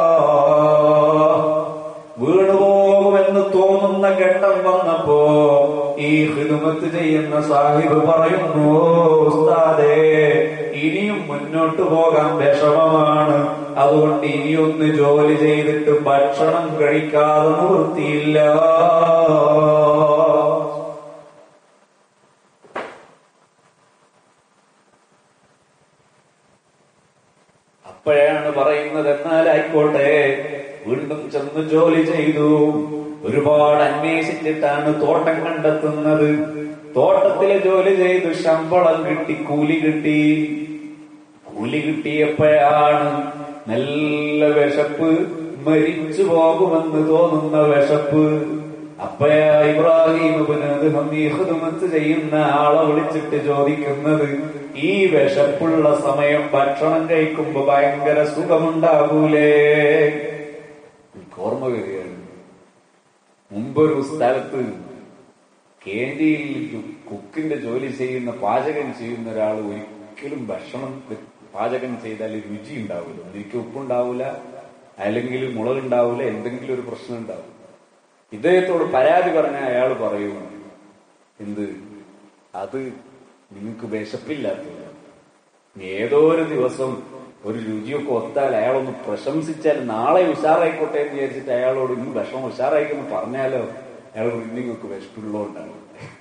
വീണുപോകുമെന്ന് തോന്നുന്ന ഘട്ടം വന്നപ്പോ ഈ ഹിദുമത്ത് ചെയ്യുന്ന സാഹിബ് പറയുന്നു ഉസ്താദേ ഇനിയും മുന്നോട്ട് പോകാൻ വിഷമമാണ് അതുകൊണ്ട് ഇനിയൊന്ന് ജോലി ചെയ്തിട്ട് ഭക്ഷണം കഴിക്കാതെ നിവൃത്തിയില്ല അപ്പോഴാണ് പറയുന്നത് എന്നാൽ ആയിക്കോട്ടെ വീണ്ടും ചെന്ന് ജോലി ചെയ്തു ഒരുപാട് അന്വേഷിച്ചിട്ടാണ് തോട്ടം കണ്ടെത്തുന്നത് തോട്ടത്തിലെ ജോലി ചെയ്തു ശമ്പളം കിട്ടി കൂലി കിട്ടി കൂലി കിട്ടിയപ്പോഴാണ് നല്ല വിശപ്പ് മരിച്ചു പോകുമെന്ന് തോന്നുന്ന വിശപ്പ് അപ്പയാ ഇബ്രാഹിം ഹമീഹുദുമത്ത് ചെയ്യുന്ന ആളെ വിളിച്ചിട്ട് ചോദിക്കുന്നത് ഈ വിശപ്പുള്ള സമയം ഭക്ഷണം കഴിക്കുമ്പോ ഭയങ്കര സുഖമുണ്ടാകൂലേ എനിക്ക് ഓർമ്മ വരികയാണ് മുമ്പൊരു സ്ഥലത്ത് കേന്ദ്രയിൽ കുക്കിന്റെ ജോലി ചെയ്യുന്ന പാചകം ചെയ്യുന്ന ഒരാൾ ഒരിക്കലും ഭക്ഷണം പാചകം ചെയ്താൽ രുചി ഉണ്ടാവില്ല ഒരിക്കൽ ഉപ്പുണ്ടാവില്ല അല്ലെങ്കിൽ മുളകുണ്ടാവില്ല എന്തെങ്കിലും ഒരു പ്രശ്നം ഉണ്ടാവും ഇദ്ദേഹത്തോട് പരാതി പറഞ്ഞ അയാൾ പറയും എന്ത് അത് നിങ്ങൾക്ക് വിശപ്പില്ലാത്തത് ഏതോ ഒരു ദിവസം ഒരു രുചിയൊക്കെ ഒത്താൽ അയാളൊന്ന് പ്രശംസിച്ചാൽ നാളെ ഉഷാറായിക്കോട്ടെ എന്ന് വിചാരിച്ചിട്ട് അയാളോട് ഇന്ന് ഭക്ഷണം ഉഷാറായിക്കെന്ന് പറഞ്ഞാലോ അയാൾ നിങ്ങൾക്ക് വിശപ്പുള്ളതുകൊണ്ടാണ്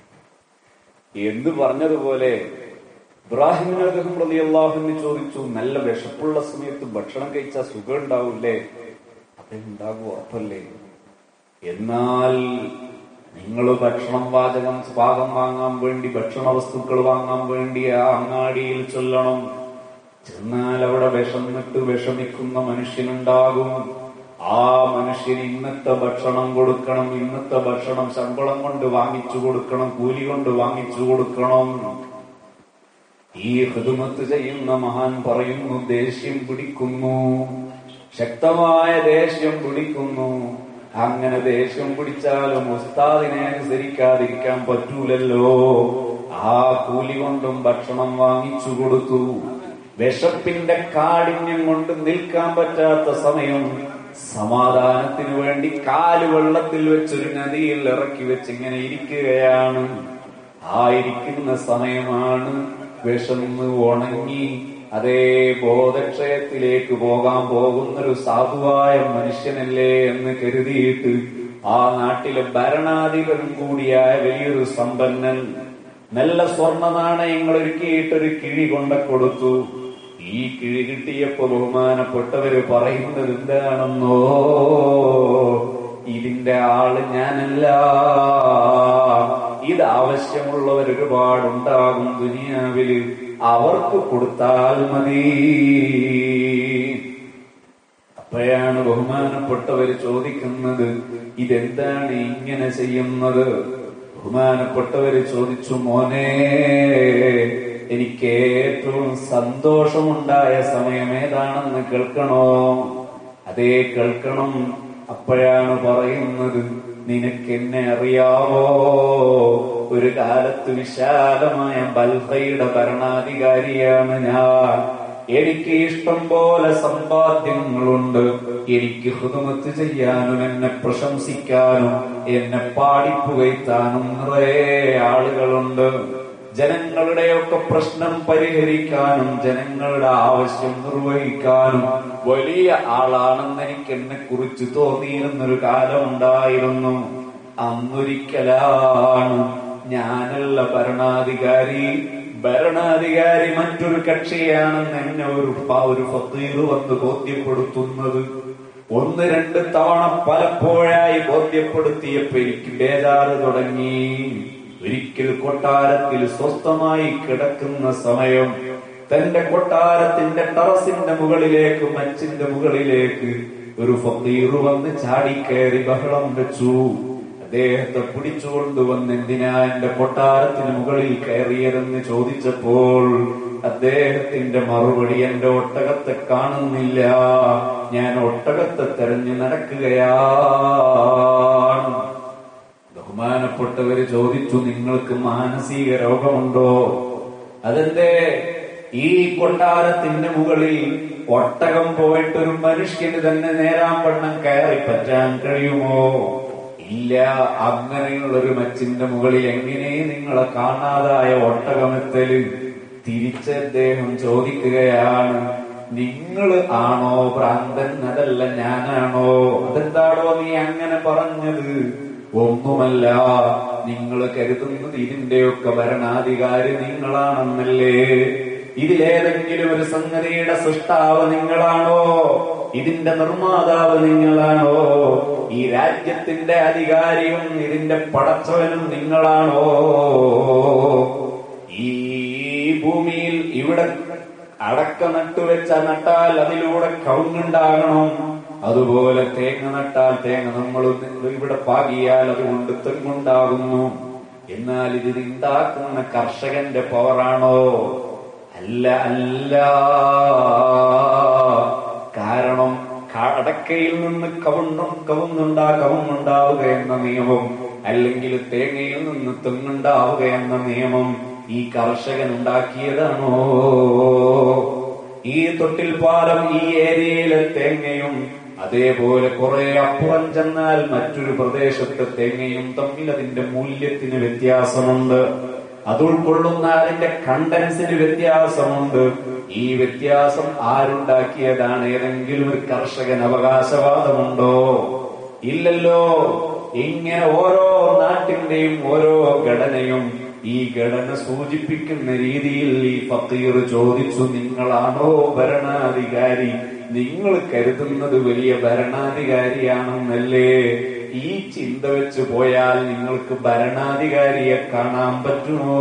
എന്ന് പറഞ്ഞതുപോലെ ഇബ്രാഹിം അദ്ദേഹം പ്രതി അള്ളാഹുവിന് ചോദിച്ചു നല്ല വിശപ്പുള്ള സമയത്ത് ഭക്ഷണം കഴിച്ചാൽ സുഖം ഉണ്ടാവൂലേ അതുണ്ടാകും ഉറപ്പല്ലേ എന്നാൽ നിങ്ങൾ ഭക്ഷണം വാചകം പാകം വാങ്ങാൻ വേണ്ടി ഭക്ഷണ വസ്തുക്കൾ വാങ്ങാൻ വേണ്ടി ആ അങ്ങാടിയിൽ ചൊല്ലണം ചെന്നാൽ അവിടെ വിഷമിട്ട് വിഷമിക്കുന്ന മനുഷ്യനുണ്ടാകും ആ മനുഷ്യന് ഇന്നത്തെ ഭക്ഷണം കൊടുക്കണം ഇന്നത്തെ ഭക്ഷണം ശമ്പളം കൊണ്ട് വാങ്ങിച്ചു കൊടുക്കണം കൂലി കൊണ്ട് വാങ്ങിച്ചു കൊടുക്കണം ഈ ഹൃദമത്ത് ചെയ്യുന്ന മഹാൻ പറയുന്നു ദേഷ്യം പിടിക്കുന്നു ശക്തമായ ദേഷ്യം പിടിക്കുന്നു അങ്ങനെ ദേഷ്യം പിടിച്ചാലും ഉസ്താദിനെ അനുസരിക്കാതിരിക്കാൻ പറ്റൂലല്ലോ ആ കൂലി കൊണ്ടും ഭക്ഷണം വാങ്ങിച്ചു കൊടുത്തു വിശപ്പിന്റെ കാഠിന്യം കൊണ്ട് നിൽക്കാൻ പറ്റാത്ത സമയം സമാധാനത്തിനു വേണ്ടി കാല് വെള്ളത്തിൽ വെച്ചൊരു നദിയിൽ ഇറക്കി വെച്ച് ഇങ്ങനെ ഇരിക്കുകയാണ് ആ ഇരിക്കുന്ന സമയമാണ് വിഷന്ന് ഉണങ്ങി അതേ ബോധക്ഷയത്തിലേക്ക് പോകാൻ പോകുന്നൊരു സാധുവായ മനുഷ്യനല്ലേ എന്ന് കരുതിയിട്ട് ആ നാട്ടിലെ ഭരണാധിപനും കൂടിയായ വലിയൊരു സമ്പന്നൻ നല്ല സ്വർണ്ണ നാണയങ്ങൾ ഒരുക്കിയിട്ടൊരു കിഴി കൊണ്ട കൊടുത്തു ഈ കിഴി കിട്ടിയപ്പോ ബഹുമാനപ്പെട്ടവര് പറയുന്നത് എന്താണെന്നോ ഇതിന്റെ ആള് ഞാനല്ല ഇത് ആവശ്യമുള്ളവർ ഒരുപാടുണ്ടാകും ദുനിയാവില് അവർക്ക് കൊടുത്താൽ മതി അപ്പോഴാണ് ബഹുമാനപ്പെട്ടവർ ചോദിക്കുന്നത് ഇതെന്താണ് ഇങ്ങനെ ചെയ്യുന്നത് ബഹുമാനപ്പെട്ടവര് ചോദിച്ചു മോനെ എനിക്ക് ഏറ്റവും സന്തോഷമുണ്ടായ സമയം ഏതാണെന്ന് കേൾക്കണോ അതേ കേൾക്കണം അപ്പോഴാണ് പറയുന്നത് നിനക്ക് എന്നെ അറിയാവോ ഒരു കാലത്ത് വിശാലമായ ബൽഫയുടെ ഭരണാധികാരിയാണ് ഞാൻ എനിക്ക് ഇഷ്ടം പോലെ സമ്പാദ്യങ്ങളുണ്ട് എനിക്ക് ഹൃദമത്ത് ചെയ്യാനും എന്നെ പ്രശംസിക്കാനും എന്നെ പാടിപ്പുകയ്ത്താനും നിറയെ ആളുകളുണ്ട് ജനങ്ങളുടെയൊക്കെ പ്രശ്നം പരിഹരിക്കാനും ജനങ്ങളുടെ ആവശ്യം നിർവഹിക്കാനും വലിയ ആളാണെന്ന് എനിക്ക് എന്നെ കുറിച്ച് തോന്നിയിരുന്നൊരു കാലമുണ്ടായിരുന്നു അന്നൊരിക്കലാണ് ഞാനല്ല ഭരണാധികാരി ഭരണാധികാരി മറ്റൊരു കക്ഷിയാണെന്ന് എന്നെ ഒരു പ- ഒരു ഫത്തീർ വന്ന് ബോധ്യപ്പെടുത്തുന്നത് ഒന്ന് രണ്ട് തവണ പലപ്പോഴായി ബോധ്യപ്പെടുത്തിയപ്പോ എനിക്ക് ബേജാറ് തുടങ്ങി ഒരിക്കൽ കൊട്ടാരത്തിൽ സ്വസ്ഥമായി കിടക്കുന്ന സമയം തന്റെ കൊട്ടാരത്തിന്റെ ടെറസിന്റെ മുകളിലേക്ക് മച്ചിന്റെ മുകളിലേക്ക് ഒരു ഫക്കീർ വന്ന് ചാടിക്കയറി ബഹളം വെച്ചു അദ്ദേഹത്തെ പിടിച്ചുകൊണ്ടുവന്ന് എന്തിനാ എന്റെ കൊട്ടാരത്തിന് മുകളിൽ കയറിയതെന്ന് ചോദിച്ചപ്പോൾ അദ്ദേഹത്തിന്റെ മറുപടി എന്റെ ഒട്ടകത്തെ കാണുന്നില്ല ഞാൻ ഒട്ടകത്തെ തെരഞ്ഞു നടക്കുകയാണ് ബഹുമാനപ്പെട്ടവര് ചോദിച്ചു നിങ്ങൾക്ക് മാനസിക രോഗമുണ്ടോ അതെന്തേ ഈ കൊട്ടാരത്തിന്റെ മുകളിൽ ഒട്ടകം പോയിട്ടൊരു മനുഷ്യന് തന്നെ നേരാൻ വണ്ണം കയറി പറ്റാൻ കഴിയുമോ ഇല്ല അങ്ങനെയുള്ള ഒരു മച്ചിന്റെ മുകളിൽ എങ്ങനെ നിങ്ങളെ കാണാതായ ഒട്ടകമെത്തല് തിരിച്ച് അദ്ദേഹം ചോദിക്കുകയാണ് നിങ്ങൾ ആണോ ഭ്രാന്തൻ അതല്ല ഞാനാണോ അതെന്താണോ നീ അങ്ങനെ പറഞ്ഞത് ഒന്നുമല്ല നിങ്ങൾ കരുതുന്നത് ഇതിന്റെയൊക്കെ ഭരണാധികാരി നിങ്ങളാണെന്നല്ലേ ഇതിലേതെങ്കിലും ഒരു സംഗതിയുടെ സൃഷ്ടാവ് നിങ്ങളാണോ ഇതിന്റെ നിർമ്മാതാവ് നിങ്ങളാണോ ഈ രാജ്യത്തിന്റെ അധികാരിയും ഇതിന്റെ പടച്ചവനും നിങ്ങളാണോ ഈ ഭൂമിയിൽ ഇവിടെ അടക്ക നട്ടുവെച്ച നട്ടാൽ അതിലൂടെ കവുങ്ങുണ്ടാകണം അതുപോലെ തേങ്ങ നട്ടാൽ തേങ്ങ നമ്മൾ ഇവിടെ പാകിയാൽ അതുകൊണ്ട് തെങ്ങുണ്ടാകുന്നു എന്നാൽ ഇത് ഉണ്ടാക്കുന്ന കർഷകന്റെ പവറാണോ അല്ല അല്ല കാരണം അടക്കയിൽ നിന്ന് കവുണ്ടും കവുന്നുണ്ടാ കവുന്നുണ്ടാവുക എന്ന നിയമം അല്ലെങ്കിൽ തേങ്ങയിൽ നിന്ന് തെങ്ങുണ്ടാവുക എന്ന നിയമം ഈ കർഷകൻ ഉണ്ടാക്കിയതാണോ ഈ തൊട്ടിൽ പാലം ഈ ഏരിയയിലെ തേങ്ങയും അതേപോലെ കുറെ അപ്പുറം ചെന്നാൽ മറ്റൊരു പ്രദേശത്തെ തേങ്ങയും തമ്മിൽ അതിന്റെ മൂല്യത്തിന് വ്യത്യാസമുണ്ട് അത് ഉൾക്കൊള്ളുന്ന അതിന്റെ കണ്ടൻസിന് വ്യത്യാസമുണ്ട് ഈ വ്യത്യാസം ആരുണ്ടാക്കിയതാണ് ഏതെങ്കിലും ഒരു കർഷകൻ അവകാശവാദമുണ്ടോ ഇല്ലല്ലോ ഇങ്ങനെ ഓരോ നാട്ടിന്റെയും ഓരോ ഘടനയും ഈ ഘടന സൂചിപ്പിക്കുന്ന രീതിയിൽ ഈ ഫക്കീർ ചോദിച്ചു നിങ്ങളാണോ ഭരണാധികാരി നിങ്ങൾ കരുതുന്നത് വലിയ ഭരണാധികാരിയാണെന്നല്ലേ ഈ ചിന്ത വെച്ച് പോയാൽ നിങ്ങൾക്ക് ഭരണാധികാരിയെ കാണാൻ പറ്റുമോ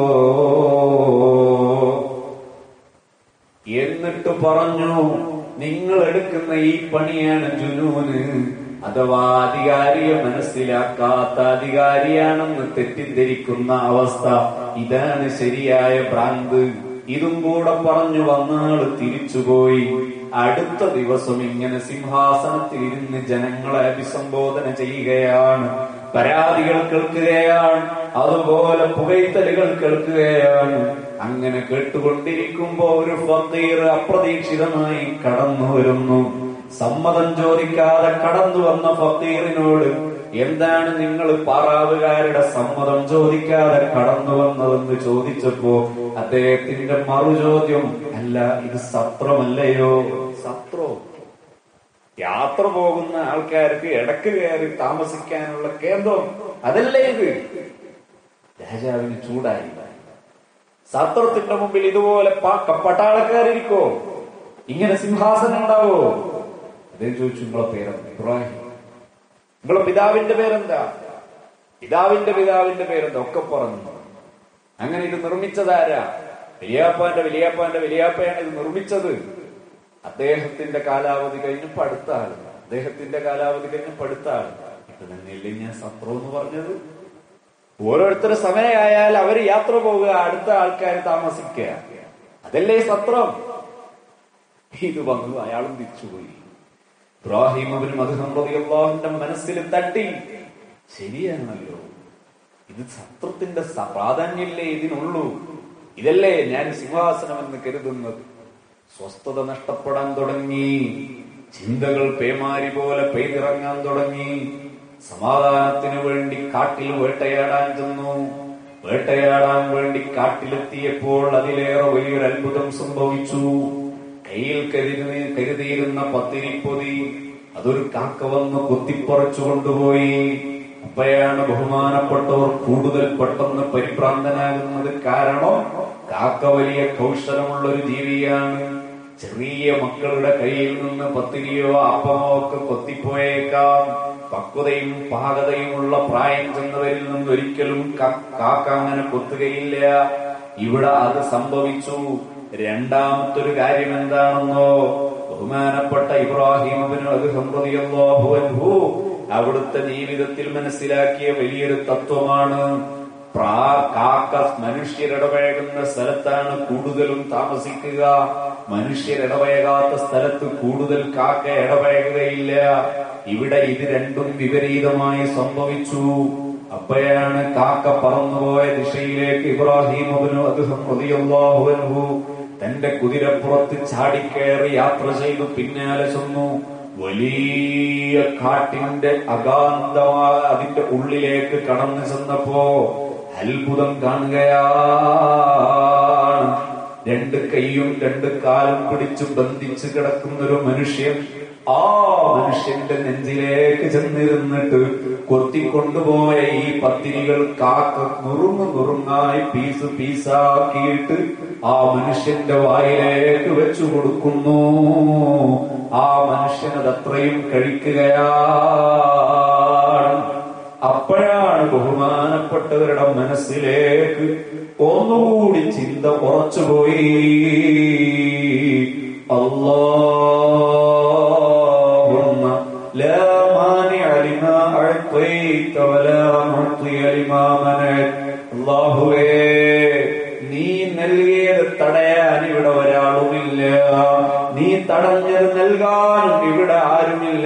എന്നിട്ട് പറഞ്ഞു നിങ്ങൾ എടുക്കുന്ന ഈ പണിയാണ് ജുനൂന് അഥവാ അധികാരിയെ മനസ്സിലാക്കാത്ത അധികാരിയാണെന്ന് തെറ്റിദ്ധരിക്കുന്ന അവസ്ഥ ഇതാണ് ശരിയായ ഭ്രാന്ത് ഇതും കൂടെ പറഞ്ഞു വന്നാൾ തിരിച്ചുപോയി അടുത്ത ദിവസം ഇങ്ങനെ സിംഹാസനത്തിൽ ഇരുന്ന് ജനങ്ങളെ അഭിസംബോധന ചെയ്യുകയാണ് പരാതികൾ കേൾക്കുകയാണ് അതുപോലെ പുകയ്ത്തലുകൾ കേൾക്കുകയാണ് അങ്ങനെ കേട്ടുകൊണ്ടിരിക്കുമ്പോ ഒരു ഫക്കീർ അപ്രതീക്ഷിതമായി കടന്നു വരുന്നു സമ്മതം ചോദിക്കാതെ കടന്നു വന്ന ഫക്കീറിനോട് എന്താണ് നിങ്ങൾ പാറാവുകാരുടെ സമ്മതം ചോദിക്കാതെ കടന്നു വന്നതെന്ന് ചോദിച്ചപ്പോ അദ്ദേഹത്തിന്റെ മറുചോദ്യം അല്ല ഇത് സത്രമല്ലയോ സത്രോ യാത്ര പോകുന്ന ആൾക്കാർക്ക് ഇടക്ക് കയറി താമസിക്കാനുള്ള കേന്ദ്രം അതല്ലേ ഇത് രാജാവിന് ചൂടായി സത്രത്തിന്റെ മുമ്പിൽ ഇതുപോലെ പട്ടാളക്കാരിരിക്കോ ഇങ്ങനെ സിംഹാസനം ഉണ്ടാവോ അദ്ദേഹം ചോദിച്ചു നിങ്ങളെ പേരെന്താ ഇബ്രാഹിം നിങ്ങളെ പിതാവിന്റെ പേരെന്താ പിതാവിന്റെ പിതാവിന്റെ പേരെന്താ ഒക്കെ പറഞ്ഞു അങ്ങനെ ഇത് നിർമ്മിച്ചതാരാ വലിയാപ്പാന്റെ വലിയാപ്പാന്റെ വലിയാപ്പയാണ് ഇത് നിർമ്മിച്ചത് അദ്ദേഹത്തിന്റെ കാലാവധി കഴിഞ്ഞപ്പോ അടുത്ത ആള് അദ്ദേഹത്തിന്റെ കാലാവധി കഴിഞ്ഞപ്പോ അടുത്ത ആള് ഇത് തന്നെയല്ലേ ഞാൻ സത്രം എന്ന് പറഞ്ഞത് ഓരോരുത്തരുടെ സമയമായാൽ അവര് യാത്ര പോവുക അടുത്ത ആൾക്കാർ താമസിക്കുക അതല്ലേ സത്രം ഇത് വന്നു അയാളും തിരിച്ചുപോയി ഇബ്രാഹിം അവന് മധുഹമ്മദിന്റെ മനസ്സിൽ തട്ടി ശരിയാണല്ലോ ഇത് സത്രത്തിന്റെ പ്രാധാന്യല്ലേ ഇതിനുള്ളൂ ഇതല്ലേ ഞാൻ സിംഹാസനം എന്ന് കരുതുന്നത് സ്വസ്ഥത നഷ്ടപ്പെടാൻ തുടങ്ങി ചിന്തകൾ പേമാരി പോലെ പെയ്തിറങ്ങാൻ തുടങ്ങി സമാധാനത്തിനു വേണ്ടി കാട്ടിൽ വേട്ടയാടാൻ ചെന്നു വേട്ടയാടാൻ വേണ്ടി കാട്ടിലെത്തിയപ്പോൾ അതിലേറെ വലിയൊരു അത്ഭുതം സംഭവിച്ചു കയ്യിൽ കരുതി കരുതിയിരുന്ന പത്തിരിപ്പൊതി അതൊരു കാക്ക വന്ന് കുത്തിപ്പറച്ചു കൊണ്ടുപോയി അപ്പയാണ് ബഹുമാനപ്പെട്ടവർ കൂടുതൽ പെട്ടെന്ന് പരിഭ്രാന്തനാകുന്നത് കാരണം കാക്ക വലിയ കൗശലമുള്ള ഒരു ജീവിയാണ് ചെറിയ മക്കളുടെ കയ്യിൽ നിന്ന് പത്തിരിയോ അപ്പമോ ഒക്കെ കൊത്തിപ്പോയേക്കാം പക്വതയും പാകതയുമുള്ള പ്രായം ചെന്നവരിൽ നിന്ന് ഒരിക്കലും കാക്ക അങ്ങനെ കൊത്തുകയില്ല ഇവിടെ അത് സംഭവിച്ചു രണ്ടാമത്തൊരു കാര്യം എന്താണെന്നോ ബഹുമാനപ്പെട്ട ഇബ്രാഹിം അവിടുത്തെ ജീവിതത്തിൽ മനസ്സിലാക്കിയ വലിയൊരു തത്വമാണ് പ്രാ കാക്ക മനുഷ്യരിടപഴകുന്ന സ്ഥലത്താണ് കൂടുതലും താമസിക്കുക മനുഷ്യരിടപഴകാത്ത സ്ഥലത്ത് കൂടുതൽ കാക്ക ഇടപഴകുകയില്ല ഇവിടെ ഇത് രണ്ടും വിപരീതമായി സംഭവിച്ചു അപ്പോഴാണ് കാക്ക പറന്നുപോയ ദിശയിലേക്ക് ഇബ്രാഹിം അബ്നു തന്റെ കുതിരപ്പുറത്ത് ചാടിക്കയറി യാത്ര ചെയ്തു പിന്നാലെ ചെന്നു വലിയ കാട്ടിന്റെ അഗാന്തമായ അതിന്റെ ഉള്ളിലേക്ക് കടന്നു ചെന്നപ്പോ അത്ഭുതം കാണുകയാണ് രണ്ട് കൈയും രണ്ട് കാലും പിടിച്ചു ബന്ധിച്ച് കിടക്കുന്ന ഒരു മനുഷ്യൻ ആ മനുഷ്യന്റെ നെഞ്ചിലേക്ക് ചെന്നിരുന്നിട്ട് കൊത്തിക്കൊണ്ടുപോയ ഈ പത്തിരികൾ കാക്ക നുറുങ്ങു നുറുങ്ങായി പീസ് പീസാക്കിയിട്ട് ആ മനുഷ്യന്റെ വായിലേക്ക് വെച്ചു കൊടുക്കുന്നു ആ മനുഷ്യനത് അത്രയും കഴിക്കുകയാണ് അപ്പോഴാണ് ബഹുമാനപ്പെട്ടവരുടെ മനസ്സിലേക്ക് ഒന്നുകൂടി ചിന്ത ഉറച്ചുപോയി اللهم لا مانع لما أعطيت ولا معطي لما منعت അള്ളാഹുവേ നീ നൽകിയത് തടയാൻ ഇവിടെ ഒരാളുമില്ല നീ തടഞ്ഞത് നൽകാനും ഇവിടെ ആരുമില്ല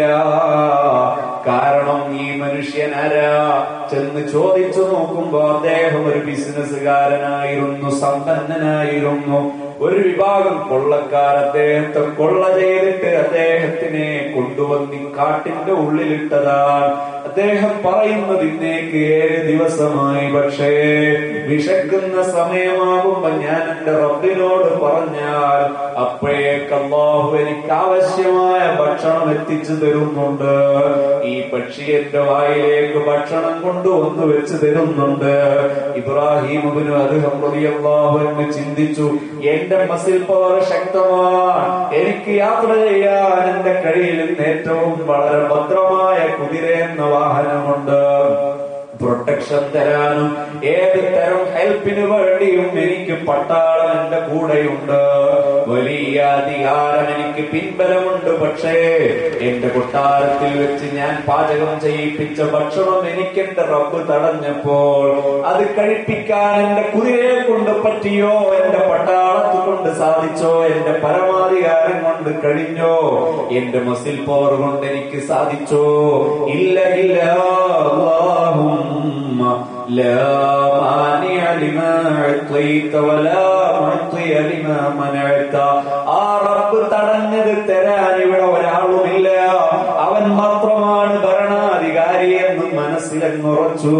കാരണം ഈ മനുഷ്യനാരാ ചെന്ന് ചോദിച്ചു നോക്കുമ്പോ അദ്ദേഹം ഒരു ബിസിനസ്സുകാരനായിരുന്നു സമ്പന്നനായിരുന്നു ഒരു വിഭാഗം കൊള്ളക്കാർ അദ്ദേഹത്തെ കൊള്ള ചെയ്തിട്ട് അദ്ദേഹത്തിനെ കൊണ്ടുവന്ന് ഈ കാട്ടിന്റെ ഉള്ളിലിട്ടതാണ് അദ്ദേഹം പറയുന്നത് ഇന്നേക്ക് ഏഴ് ദിവസമായി പക്ഷേ വിശക്കുന്ന സമയമാകുമ്പോ ഞാൻ എന്റെ റബ്ബിനോട് പറഞ്ഞാൽ അപ്പോഴേക്ക് അള്ളാഹു എനിക്ക് ആവശ്യമായ ഭക്ഷണം എത്തിച്ചു തരുന്നുണ്ട് ഈ പക്ഷി എന്റെ വായിലേക്ക് ഭക്ഷണം കൊണ്ടുവന്ന് വെച്ച് തരുന്നുണ്ട് ഇബ്രാഹിമുബിന് അദ്ദേഹം അള്ളാഹു എന്ന് ചിന്തിച്ചു എന്റെ മസിൽ പവർ ശക്തമാണ് എനിക്ക് യാത്ര ചെയ്യാൻ എന്റെ കയ്യിൽ ഇന്ന് ഏറ്റവും വളരെ ഭദ്രമായ കുതിര എന്ന വാഹനമുണ്ട് പ്രൊട്ടക്ഷൻ തരാനും ഏത് തരം ഹെൽപ്പിന് വേണ്ടിയും എനിക്ക് പട്ടാളം എന്റെ കൂടെയുണ്ട് വലിയ അധികാരം എനിക്ക് പിൻബലമുണ്ട് പക്ഷേ എന്റെ കൊട്ടാരത്തിൽ വെച്ച് ഞാൻ പാചകം ചെയ്യിപ്പിച്ച ഭക്ഷണം എനിക്ക് എന്റെ റബ്ബ് തടഞ്ഞപ്പോൾ അത് കഴിപ്പിക്കാൻ എന്റെ കുതിരയെ കൊണ്ട് പറ്റിയോ എന്റെ പട്ടാളത്ത് കൊണ്ട് സാധിച്ചോ എന്റെ പരമാധികാരം കൊണ്ട് കഴിഞ്ഞോ എന്റെ മസിൽ പവർ കൊണ്ട് എനിക്ക് സാധിച്ചോ ഇല്ല ഇല്ല اللهم لا مانع لما أعطيت ولا معطي لما منعت ആ റബ്ബ് തടഞ്ഞത് തരാൻ ഇവിടെ ഒരാളുമില്ല അവൻ മാത്രമാണ് ഭരണാധികാരി എന്ന് മനസ്സിലെന്നുറച്ചു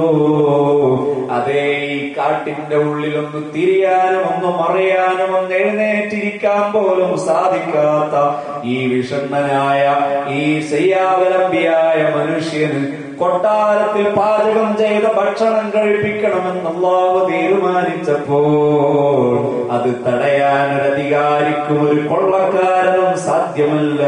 അതേ ഈ കാട്ടിന്റെ ഉള്ളിലൊന്ന് തിരിയാനും ഒന്ന് മറിയാനും ഒന്ന് എഴുന്നേറ്റിരിക്കാൻ പോലും സാധിക്കാത്ത ഈ വിഷണ്ണനായ ഈ ശയ്യാവലംബിയായ മനുഷ്യന് കൊട്ടാരത്തിൽ പാചകം ചെയ്ത ഭക്ഷണം കഴിപ്പിക്കണമെന്ന് അള്ളാഹു തീരുമാനിച്ചപ്പോൾ അത് തടയാൻ ഒരു അധികാരിക്കും ഒരു കൊള്ളക്കാരനും സാധ്യമല്ല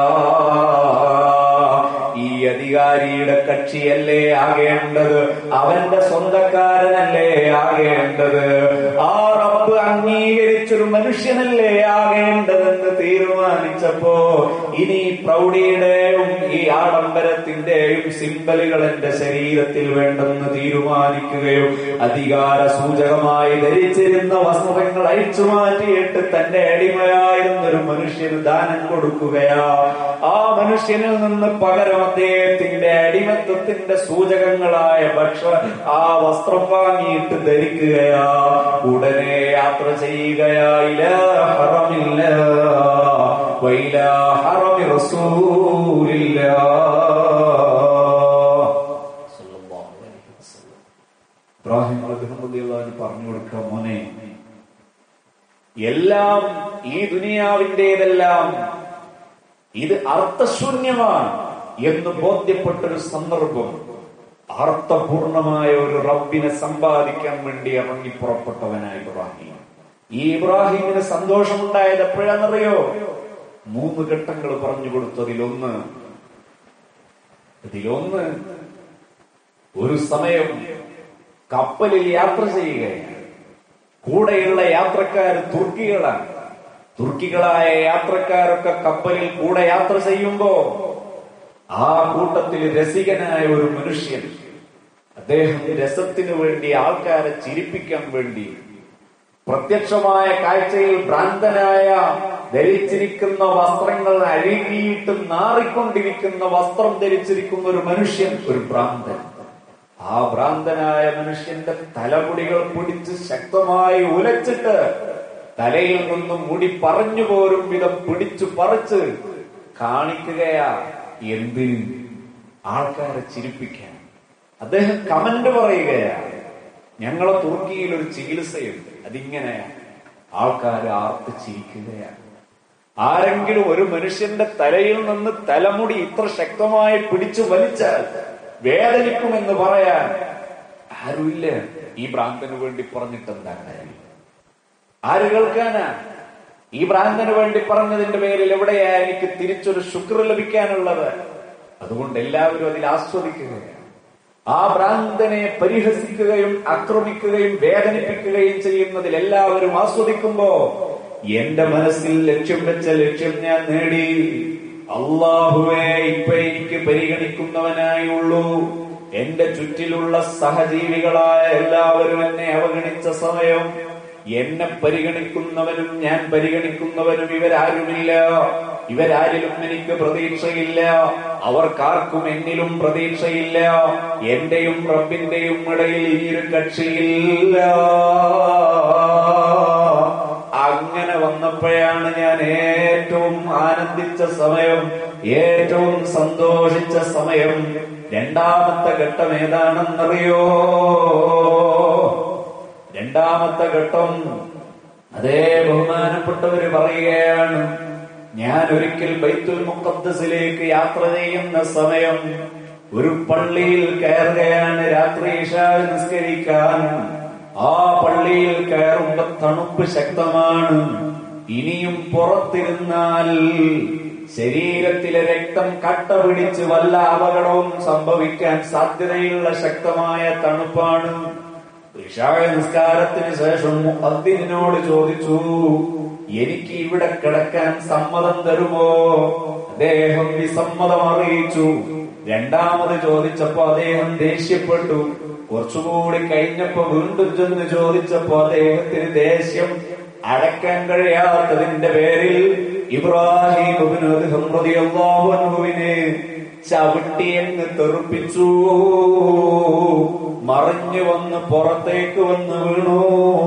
ഈ അധികാരിയുടെ കക്ഷിയല്ലേ ആകേണ്ടത് അവന്റെ സ്വന്തക്കാരനല്ലേ ആകേണ്ടത് ആ റബ്ബ് അംഗീകരിച്ചൊരു മനുഷ്യനല്ലേ ആകേണ്ടതെന്ന് തീരുമാനിച്ചപ്പോ ഇനി പ്രൗഢിയുടെയും ഈ ആഡംബരത്തിന്റെയും സിമ്പലുകൾ എന്റെ ശരീരത്തിൽ വേണ്ടെന്ന് തീരുമാനിക്കുകയും അധികാര സൂചകമായി ധരിച്ചിരുന്ന വസ്ത്രങ്ങൾ അഴിച്ചു മാറ്റിയിട്ട് തന്റെ അടിമയായിരുന്ന ഒരു മനുഷ്യന് ദാനം കൊടുക്കുകയാ ആ മനുഷ്യനിൽ നിന്ന് പകരം അദ്ദേഹത്തിന്റെ അടിമത്വത്തിന്റെ സൂചകങ്ങളായ ഭക്ഷ ആ വസ്ത്രം വാങ്ങിയിട്ട് ധരിക്കുകയാ ഉടനെ യാത്ര ചെയ്യുകയാ ഇല ഹറമില്ല വൈല ഹറമി റസൂലില്ല ഇബ്രാഹിം റളിയല്ലാഹു പറഞ്ഞു കൊടുക്കുക മോനെ എല്ലാം ഈ ദുനിയാവിന്റേതെല്ലാം ഇത് അർത്ഥശൂന്യമാണ് എന്ന് ബോധ്യപ്പെട്ടൊരു സന്ദർഭം അർത്ഥപൂർണമായ ഒരു റബ്ബിനെ സമ്പാദിക്കാൻ വേണ്ടി ഇറങ്ങി പുറപ്പെട്ടവനായി ഇബ്രാഹിം ഈ ഇബ്രാഹിമിന് സന്തോഷമുണ്ടായത് എപ്പോഴാണെന്നറിയോ മൂന്ന് ഘട്ടങ്ങൾ പറഞ്ഞു കൊടുത്തതിലൊന്ന് ഇതിലൊന്ന് ഒരു സമയം കപ്പലിൽ യാത്ര ചെയ്യുകയാണ് കൂടെയുള്ള യാത്രക്കാർ തുർക്കികളാണ് തുർക്കികളായ യാത്രക്കാരൊക്കെ കപ്പലിൽ കൂടെ യാത്ര ചെയ്യുമ്പോ ആ കൂട്ടത്തിൽ രസികനായ ഒരു മനുഷ്യൻ അദ്ദേഹം രസത്തിനു വേണ്ടി ആൾക്കാരെ ചിരിപ്പിക്കാൻ വേണ്ടി പ്രത്യക്ഷമായ കാഴ്ചയിൽ ഭ്രാന്തനായ ധരിച്ചിരിക്കുന്ന വസ്ത്രങ്ങൾ അഴുകിയിട്ട് നാറിക്കൊണ്ടിരിക്കുന്ന വസ്ത്രം ധരിച്ചിരിക്കുന്ന ഒരു മനുഷ്യൻ ഒരു ഭ്രാന്തൻ ആ ഭ്രാന്തനായ മനുഷ്യന്റെ തലമുടികൾ പിടിച്ച് ശക്തമായി ഉലച്ചിട്ട് തലയിൽ നിന്നും മുടി പറഞ്ഞു പോരും വിധം പിടിച്ചു പറിച്ച് കാണിക്കുകയാ എന്ത് ആൾക്കാരെ ചിരിപ്പിക്കാൻ അദ്ദേഹം കമന്റ് പറയുകയാ ഞങ്ങളെ തുർക്കിയിൽ ഒരു ചികിത്സയുണ്ട് അതിങ്ങനെയാ ആൾക്കാർ ആർത്ത് ചിരിക്കുകയാണ് ആരെങ്കിലും ഒരു മനുഷ്യന്റെ തലയിൽ നിന്ന് തലമുടി ഇത്ര ശക്തമായി പിടിച്ചു വലിച്ചാൽ വേദനിക്കുമെന്ന് പറയാൻ ആരുമില്ല ഈ ഭ്രാന്തന് വേണ്ടി പറഞ്ഞിട്ട് എന്താ കാര്യം ആര് കേൾക്കാനാ ഈ ഭ്രാന്തന് വേണ്ടി പറഞ്ഞതിന്റെ പേരിൽ എവിടെയാ എനിക്ക് തിരിച്ചൊരു ശുക്ർ ലഭിക്കാനുള്ളത് അതുകൊണ്ട് എല്ലാവരും അതിൽ ആസ്വദിക്കുകയാണ് ആ ഭ്രാന്തനെ പരിഹസിക്കുകയും ആക്രമിക്കുകയും വേദനിപ്പിക്കുകയും ചെയ്യുന്നതിൽ എല്ലാവരും ആസ്വദിക്കുമ്പോ എന്റെ മനസ്സിൽ ലക്ഷ്യം വെച്ച ലക്ഷ്യം ഞാൻ നേടി അള്ളാഹുവേ ഇപ്പൊ എനിക്ക് പരിഗണിക്കുന്നവനായുള്ളൂ എന്റെ ചുറ്റിലുള്ള സഹജീവികളായ എല്ലാവരും എന്നെ അവഗണിച്ച സമയം എന്നെ പരിഗണിക്കുന്നവനും ഞാൻ പരിഗണിക്കുന്നവനും ഇവരാരുമില്ല ഇവരാരിലും എനിക്ക് പ്രതീക്ഷയില്ല അവർക്കാർക്കും എന്നിലും പ്രതീക്ഷയില്ല എന്റെയും റബ്ബിന്റെയും ഇടയിൽ ഈ ഒരു കക്ഷിയില്ല അങ്ങനെ വന്നപ്പോഴാണ് ഞാൻ ഏറ്റവും ആനന്ദിച്ച സമയം ഏറ്റവും സന്തോഷിച്ച സമയം രണ്ടാമത്തെ ഘട്ടം ഏതാണെന്നറിയോ രണ്ടാമത്തെ ഘട്ടം അതേ ബഹുമാനപ്പെട്ടവര് പറയുകയാണ് ഞാൻ ഒരിക്കൽ ബൈത്തുൽ മുഖദ്സിലേക്ക് യാത്ര ചെയ്യുന്ന സമയം ഒരു പള്ളിയിൽ കയറുകയാണ് രാത്രി ഇഷാ നിസ്കരിക്കാൻ ആ പള്ളിയിൽ കയറുമ്പോ തണുപ്പ് ശക്തമാണ് ഇനിയും പുറത്തിരുന്നാൽ ശരീരത്തിലെ രക്തം കട്ട പിടിച്ച് വല്ല അപകടവും സംഭവിക്കാൻ സാധ്യതയുള്ള ശക്തമായ തണുപ്പാണ് ഇഷായ നിസ്കാരത്തിന് ശേഷം മുഅദ്ദിനോട് ചോദിച്ചു എനിക്ക് ഇവിടെ കിടക്കാൻ സമ്മതം തരുമോ അദ്ദേഹം വിസമ്മതം അറിയിച്ചു രണ്ടാമത് ചോദിച്ചപ്പോ അദ്ദേഹം ദേഷ്യപ്പെട്ടു കുറച്ചുകൂടി കഴിഞ്ഞപ്പോ വീണ്ടും ചെന്ന് ചോദിച്ചപ്പോ അദ്ദേഹത്തിന് ദേഷ്യം അടക്കാൻ കഴിയാത്തതിന്റെ പേരിൽ ഇബ്രാഹിം റളിയല്ലാഹുവിനെ ചവിട്ടിയെന്ന് തെറുപ്പിച്ചു മറിഞ്ഞു വന്ന് പുറത്തേക്ക് വന്ന് വീണു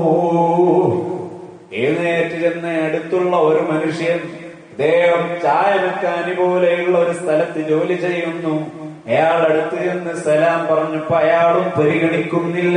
എഴുന്നേറ്റ് ചെന്ന് അടുത്തുള്ള ഒരു മനുഷ്യൻ അദ്ദേഹം ചായനക്കാനി പോലെയുള്ള ഒരു സ്ഥലത്ത് ജോലി ചെയ്യുന്നു അയാൾ അടുത്ത് ചെന്ന് സലാം പറഞ്ഞപ്പോ അയാളും പരിഗണിക്കുന്നില്ല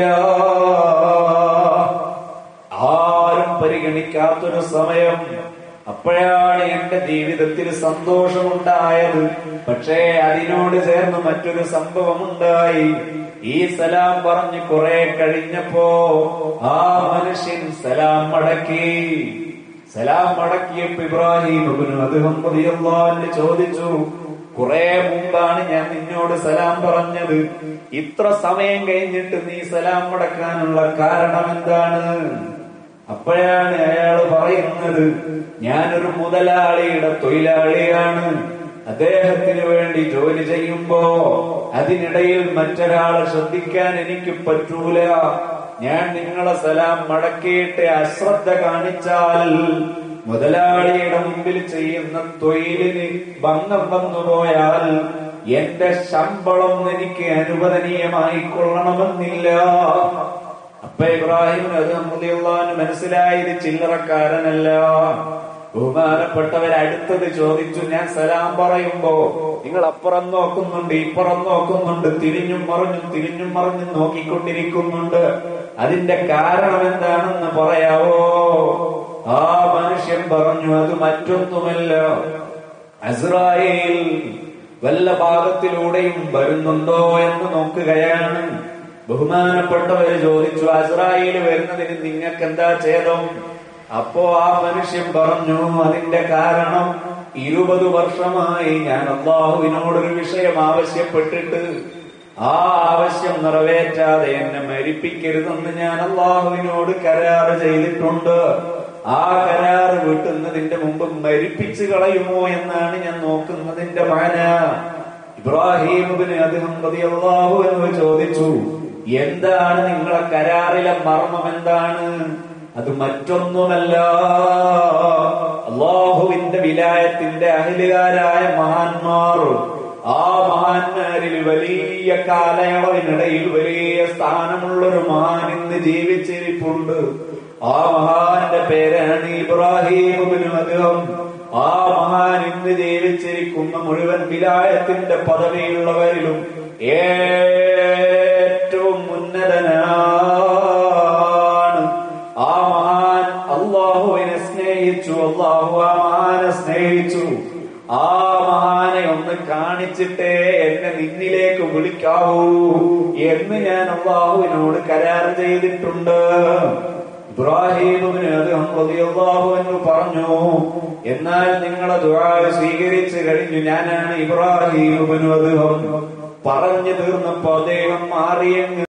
ആരും പരിഗണിക്കാത്തൊരു സമയം അപ്പോഴാണ് എന്റെ ജീവിതത്തിൽ സന്തോഷമുണ്ടായത് പക്ഷേ അതിനോട് ചേർന്ന് മറ്റൊരു സംഭവമുണ്ടായി ഈ സലാം പറഞ്ഞ് കുറെ കഴിഞ്ഞപ്പോ ആ മനുഷ്യൻ സലാം മടക്കി സലാം മടക്കിയപ്പോ ഇബ്രാഹിം ഇബ്നു അദ്ദേഹം റളിയല്ലാഹു ചോദിച്ചു കുറെ മുമ്പാണ് ഞാൻ നിന്നോട് സലാം പറഞ്ഞത് ഇത്ര സമയം കഴിഞ്ഞിട്ട് നീ സലാം മടക്കാനുള്ള കാരണം എന്താണ് അപ്പോഴാണ് അയാൾ പറയുന്നത് ഞാനൊരു മുതലാളിയുടെ തൊഴിലാളിയാണ് അദ്ദേഹത്തിന് വേണ്ടി ജോലി ചെയ്യുമ്പോ അതിനിടയിൽ മറ്റൊരാളെ ശ്രദ്ധിക്കാൻ എനിക്ക് പറ്റൂല ഞാൻ നിങ്ങളെ സലാം മടക്കിയിട്ട് അശ്രദ്ധ കാണിച്ചാൽ മുതലാളിയുടെ മുമ്പിൽ ചെയ്യുന്ന തൊഴിലിന് ഭംഗം വന്നുപോയാൽ എന്റെ ശമ്പളം എനിക്ക് അനുവദനീയമായി കൊള്ളണമെന്നില്ല അപ്പൊ ഇബ്രാഹിം അത് മുതിയുള്ളവന് മനസ്സിലായത് ചില്ലറക്കാരനല്ല ബഹുമാനപ്പെട്ടവർ അടുത്തത് ചോദിച്ചു ഞാൻ സലാം പറയുമ്പോ നിങ്ങൾ അപ്പുറം നോക്കുന്നുണ്ട് ഇപ്പുറം നോക്കുന്നുണ്ട് തിരിഞ്ഞും മറിഞ്ഞും തിരിഞ്ഞും മറിഞ്ഞും നോക്കിക്കൊണ്ടിരിക്കുന്നുണ്ട് അതിന്റെ കാരണം എന്താണെന്ന് പറയാവോ ആ മനുഷ്യൻ പറഞ്ഞു അത് മറ്റൊന്നുമല്ല അസ്രായേൽ വല്ല ഭാഗത്തിലൂടെയും വരുന്നുണ്ടോ എന്ന് നോക്കുകയാണ് ബഹുമാനപ്പെട്ടവര് ചോദിച്ചു അസ്രായേൽ വരുന്നതിന് നിങ്ങൾക്ക് എന്താ ഛേദം അപ്പോ ആ മനുഷ്യൻ പറഞ്ഞു അതിന്റെ കാരണം ഇരുപത് വർഷമായി ഞാൻ അള്ളാഹുവിനോടൊരു വിഷയം ആവശ്യപ്പെട്ടിട്ട് ആ ആവശ്യം നിറവേറ്റാതെ എന്നെ മരിപ്പിക്കരുതെന്ന് ഞാൻ അള്ളാഹുവിനോട് കരാറ് ചെയ്തിട്ടുണ്ട് ആ കരാറ് വീട്ടുന്നതിന്റെ മുമ്പ് മരിപ്പിച്ചു കളയുമോ എന്നാണ് ഞാൻ നോക്കുന്നതിന്റെ മാന ഇബ്രാഹിമിന് അദ്ദേഹം അള്ളാഹു എന്ന് ചോദിച്ചു എന്താണ് നിങ്ങളെ കരാറിലെ മർമ്മം എന്താണ് അത് മറ്റൊന്നുമല്ല അള്ളാഹുവിന്റെ വിലായത്തിന്റെ അഹിലുകാരായ മഹാന്മാർ ആ മഹാന്മാരിൽ വലിയ കാലയളവിനിടയിൽ വലിയ സ്ഥാനമുള്ളൊരു മഹാൻ ഇന്ന് ജീവിച്ചിരിപ്പുണ്ട് ആ മഹാന്റെ പേരാണ് ഇബ്രാഹിം അദ്ദേഹം ആ മഹാൻ ഇന്ന് ജീവിച്ചിരിക്കുന്ന മുഴുവൻ വിലായത്തിന്റെ പദവിയുള്ളവരിലും ഏറ്റവും ഉന്നതനാണ് ആ മഹാൻ അള്ളാഹുവിനെ സ്നേഹിച്ചു അള്ളാഹു ആ മഹാനെ സ്നേഹിച്ചു ആ മഹാനെ ഒന്ന് കാണിച്ചിട്ടേ എന്നെ നിന്നിലേക്ക് വിളിക്കാവൂ എന്ന് ഞാൻ അള്ളാഹുവിനോട് കരാർ ചെയ്തിട്ടുണ്ട് ഇബ്രാഹിമിന് അദ്ദേഹം റളിയല്ലാഹു അൻഹു പറഞ്ഞു എന്നാൽ നിങ്ങളെ ദുആ സ്വീകരിച്ചു കഴിഞ്ഞു ഞാനാണ് ഇബ്രാഹിം ഇബ്നു അദ്ദേഹം പറഞ്ഞു തീർന്നപ്പോ അദ്ദേഹം മാറിയങ്ങ്